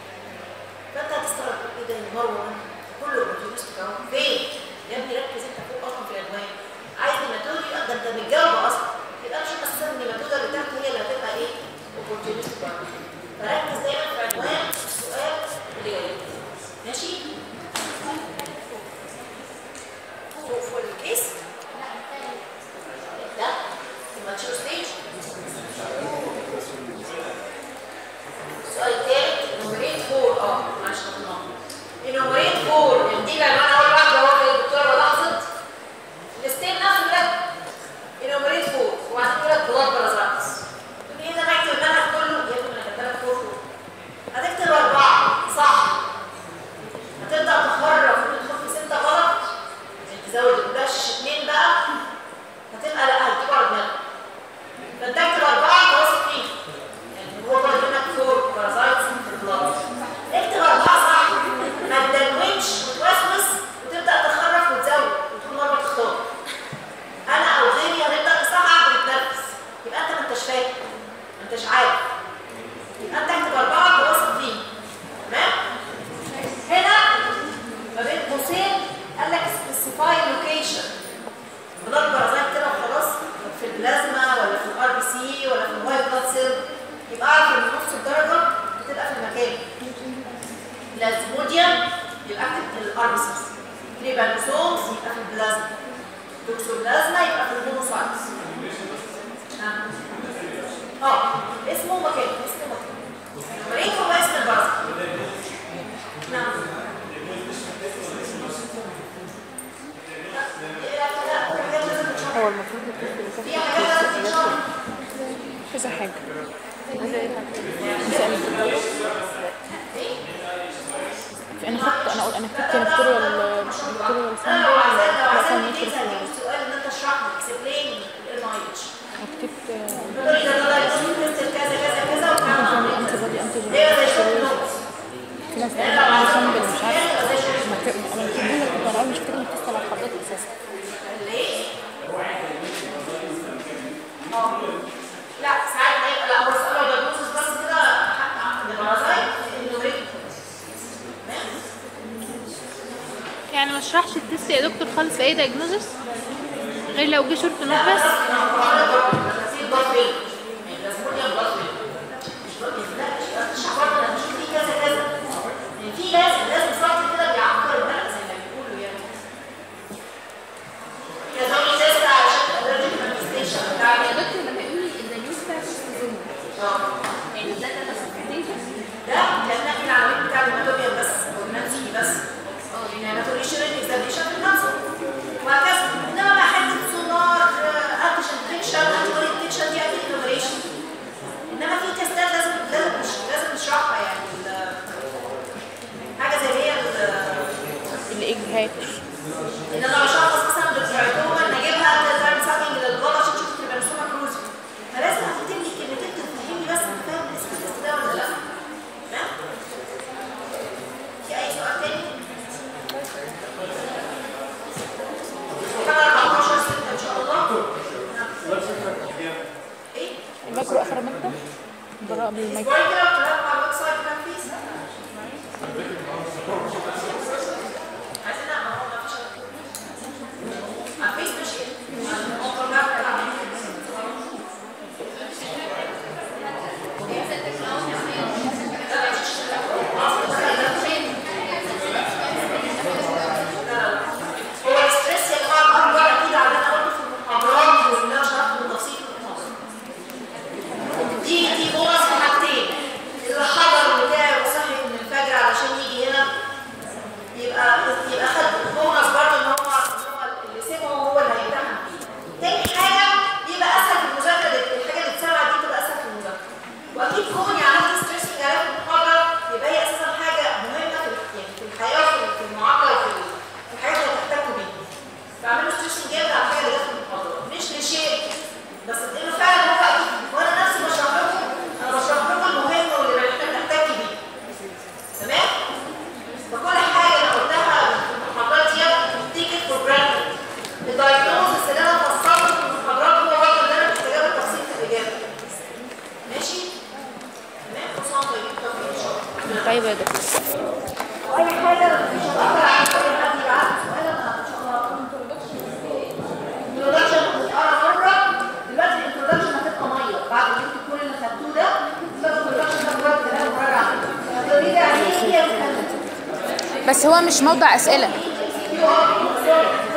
ده متجاوبه اصلا يبقى مش اساسا ان الماتوده اللي تحت هي اللي هتبقى ايه؟ opportunistic برضه فركز دايما في عنوان السؤال اللي جاي ماشي؟ فوق الكيس ده الماتشور ستيج السؤال الثالث نمرين فور اه معلش خدناه النمرين فور دي بقى انا اول واحده هو الدكتوره لاحظت الستيل نفسه ده النمرين فور وبعدين يقول لك بلاد بارازايتس تقول لي ايه ده بكتب المنهج كله يا ابني انا كاتبه لك فور فور هتكتب اربعه صح هتبدا تخرف وتدخل في سته غلط تزود البلاش اثنين بقى هتبقى لا هتجيب على دماغك فانت اكتب اربعه انت واثق فيهم يعني هو طالب منك فور بارازايتس في البلاد اكتب اربعه صح ما تدلوش وتوسوس وتبدا تخرف وتزود وتكون مره تختار انا او غيري هنبدا نصحح ونتنفس يبقى انت ما انتش فاهم ما انتش عارف يبقى انت اكتب اربعه انت واثق فيهم تمام هنا ما بين قوسين قال لك سبيسيفاي لوكيشن بلاد بارازايت كده وخلاص في البلازما ولا في الار بي سي ولا في الوايت بلاد سيل يبقى اعرف ان نص الدرجه بتبقى في المكان بلازموديوم يبقى اكتب الار بي سي كريبانوسومز يبقى في البلازما توكسوبلازما يبقى في المونوسايتس نعم اه اسمه مكان اسمه مكان مريض هو اسم البارازيت نعم هو المفروض الطفل اللي في حاجات لازم تتشرح كذا حاجة انا خدت انا اقول انا كتبت فيكتوريال فيكتوريال انا لو عايزاك لو مثلا عايزاك يدخل بليز في هديك السؤال ان انت اشرح لي اكسبلين الام اي اتش وكتبت تقول لي ده ده ده كذا كذا كذا وكذا انتي بودي انتي هي زي شوت نوتس في ناس يعني لو عايزك بتعمل مش عارف يبقى زي شوت ما كتب- انا كنت بقول لك كنت انا أول مش فاكره انك تسال على حضرتك اساسا ليه؟ اه لا ساعات هيبقى لا هو السؤال لو دايجنوستس بس كده حتى البارازايت انه ريت يعني ما اشرحش التست يا دكتور خالص في اي دايجنوزس غير لو جه شورت نوت بس في بلاد فيلم يعني لازم بلاد فيلم مش بلاد لا مش اشرح برضه انا بشوف في كذا كذا يعني في لازم لازم صوت كده بيعكر البلد زي ما بيقولوا يعني كذا تيست علشان الالرجيك مانيفستيشن بتاع دكتور لما يقول لي ان النيوز بتاع سيزون يعني ده ده ده كان نقل العناوين بتاع الماتوبيا بس او المنسي بس يعني ما تقوليش ريت اكزاميشن في المنسي وهكذا انما بقى حته سونار انتيجن ديتكشن انتي ديتكشن دي اكيد انوميريشن انما في تيستات لازم لازم لازم نشرحها يعني ال- حاجه زي اللي هي ال- الاجهاد ان انا اشخص مثلا بالترايكوما ان اجيبها تعمل ساكنج للبلد عشان تشوف التريبانوسوما كروزي فلازم هتكتب لي كلمتين تفهمني بس انا فاهم اسم التست ده ولا لا تمام في اي سؤال تاني؟ حاجه 14 6 ان شاء الله ايه؟ المايكرو اخر ماده براء بالمايكرو اسبوعين كده وكلام على الويب سايت كان فيه عايزين نعمل هو ما فيش على الفيس ماشي على الموقع بتاع هو الستريس يا جماعه الاكبر اكيد عندنا برضه في المحاضرات وقلنا شرح بالتفصيل في المحاضرات دي دي بونص في حاجتين اللي حضر بتاعي وصحي من الفجر علشان يجي هنا يبقى يبقى خد بونص برضه ان هو ان هو اللي سمعه هو اللي هيمتحن فيه. تاني حاجه يبقى اسهل في المذاكره الحاجه اللي تسمع دي تبقى اسهل في المذاكره. واكيد كوني عملت ستريسنج عليها في المحاضره يبقى هي اساسا حاجه مهمه في يعني في الحياه وفي في المعامله وفي ال- في الحاجات اللي هتحتكوا بيها. فاعملوا ستريسنج جامد على الحاجه اللي جت في المحاضره مش لشيء بس لانه فعلا هو اكيد وانا نفسي بشرح لكم انا بشرح لكم المهم واللي محتاج نحتك بيه. تمام؟ فكل حاجه انا قلتها في المحاضرات دي تيك ات فور جرانتد الدايجنوزس اللي انا فصلته في المحاضرات هو برضه اللي انا محتاجاه بالتفصيل في الاجابه ماشي؟ تمام؟ كل سنه وانتم طيبين بالتوفيق ان شاء الله طيب يا دكتور واي حاجه مش هتاخر عن كل حد يبعت سؤال انا ان شاء الله introduction بنتقرا مره بس هو مش موضع اسئله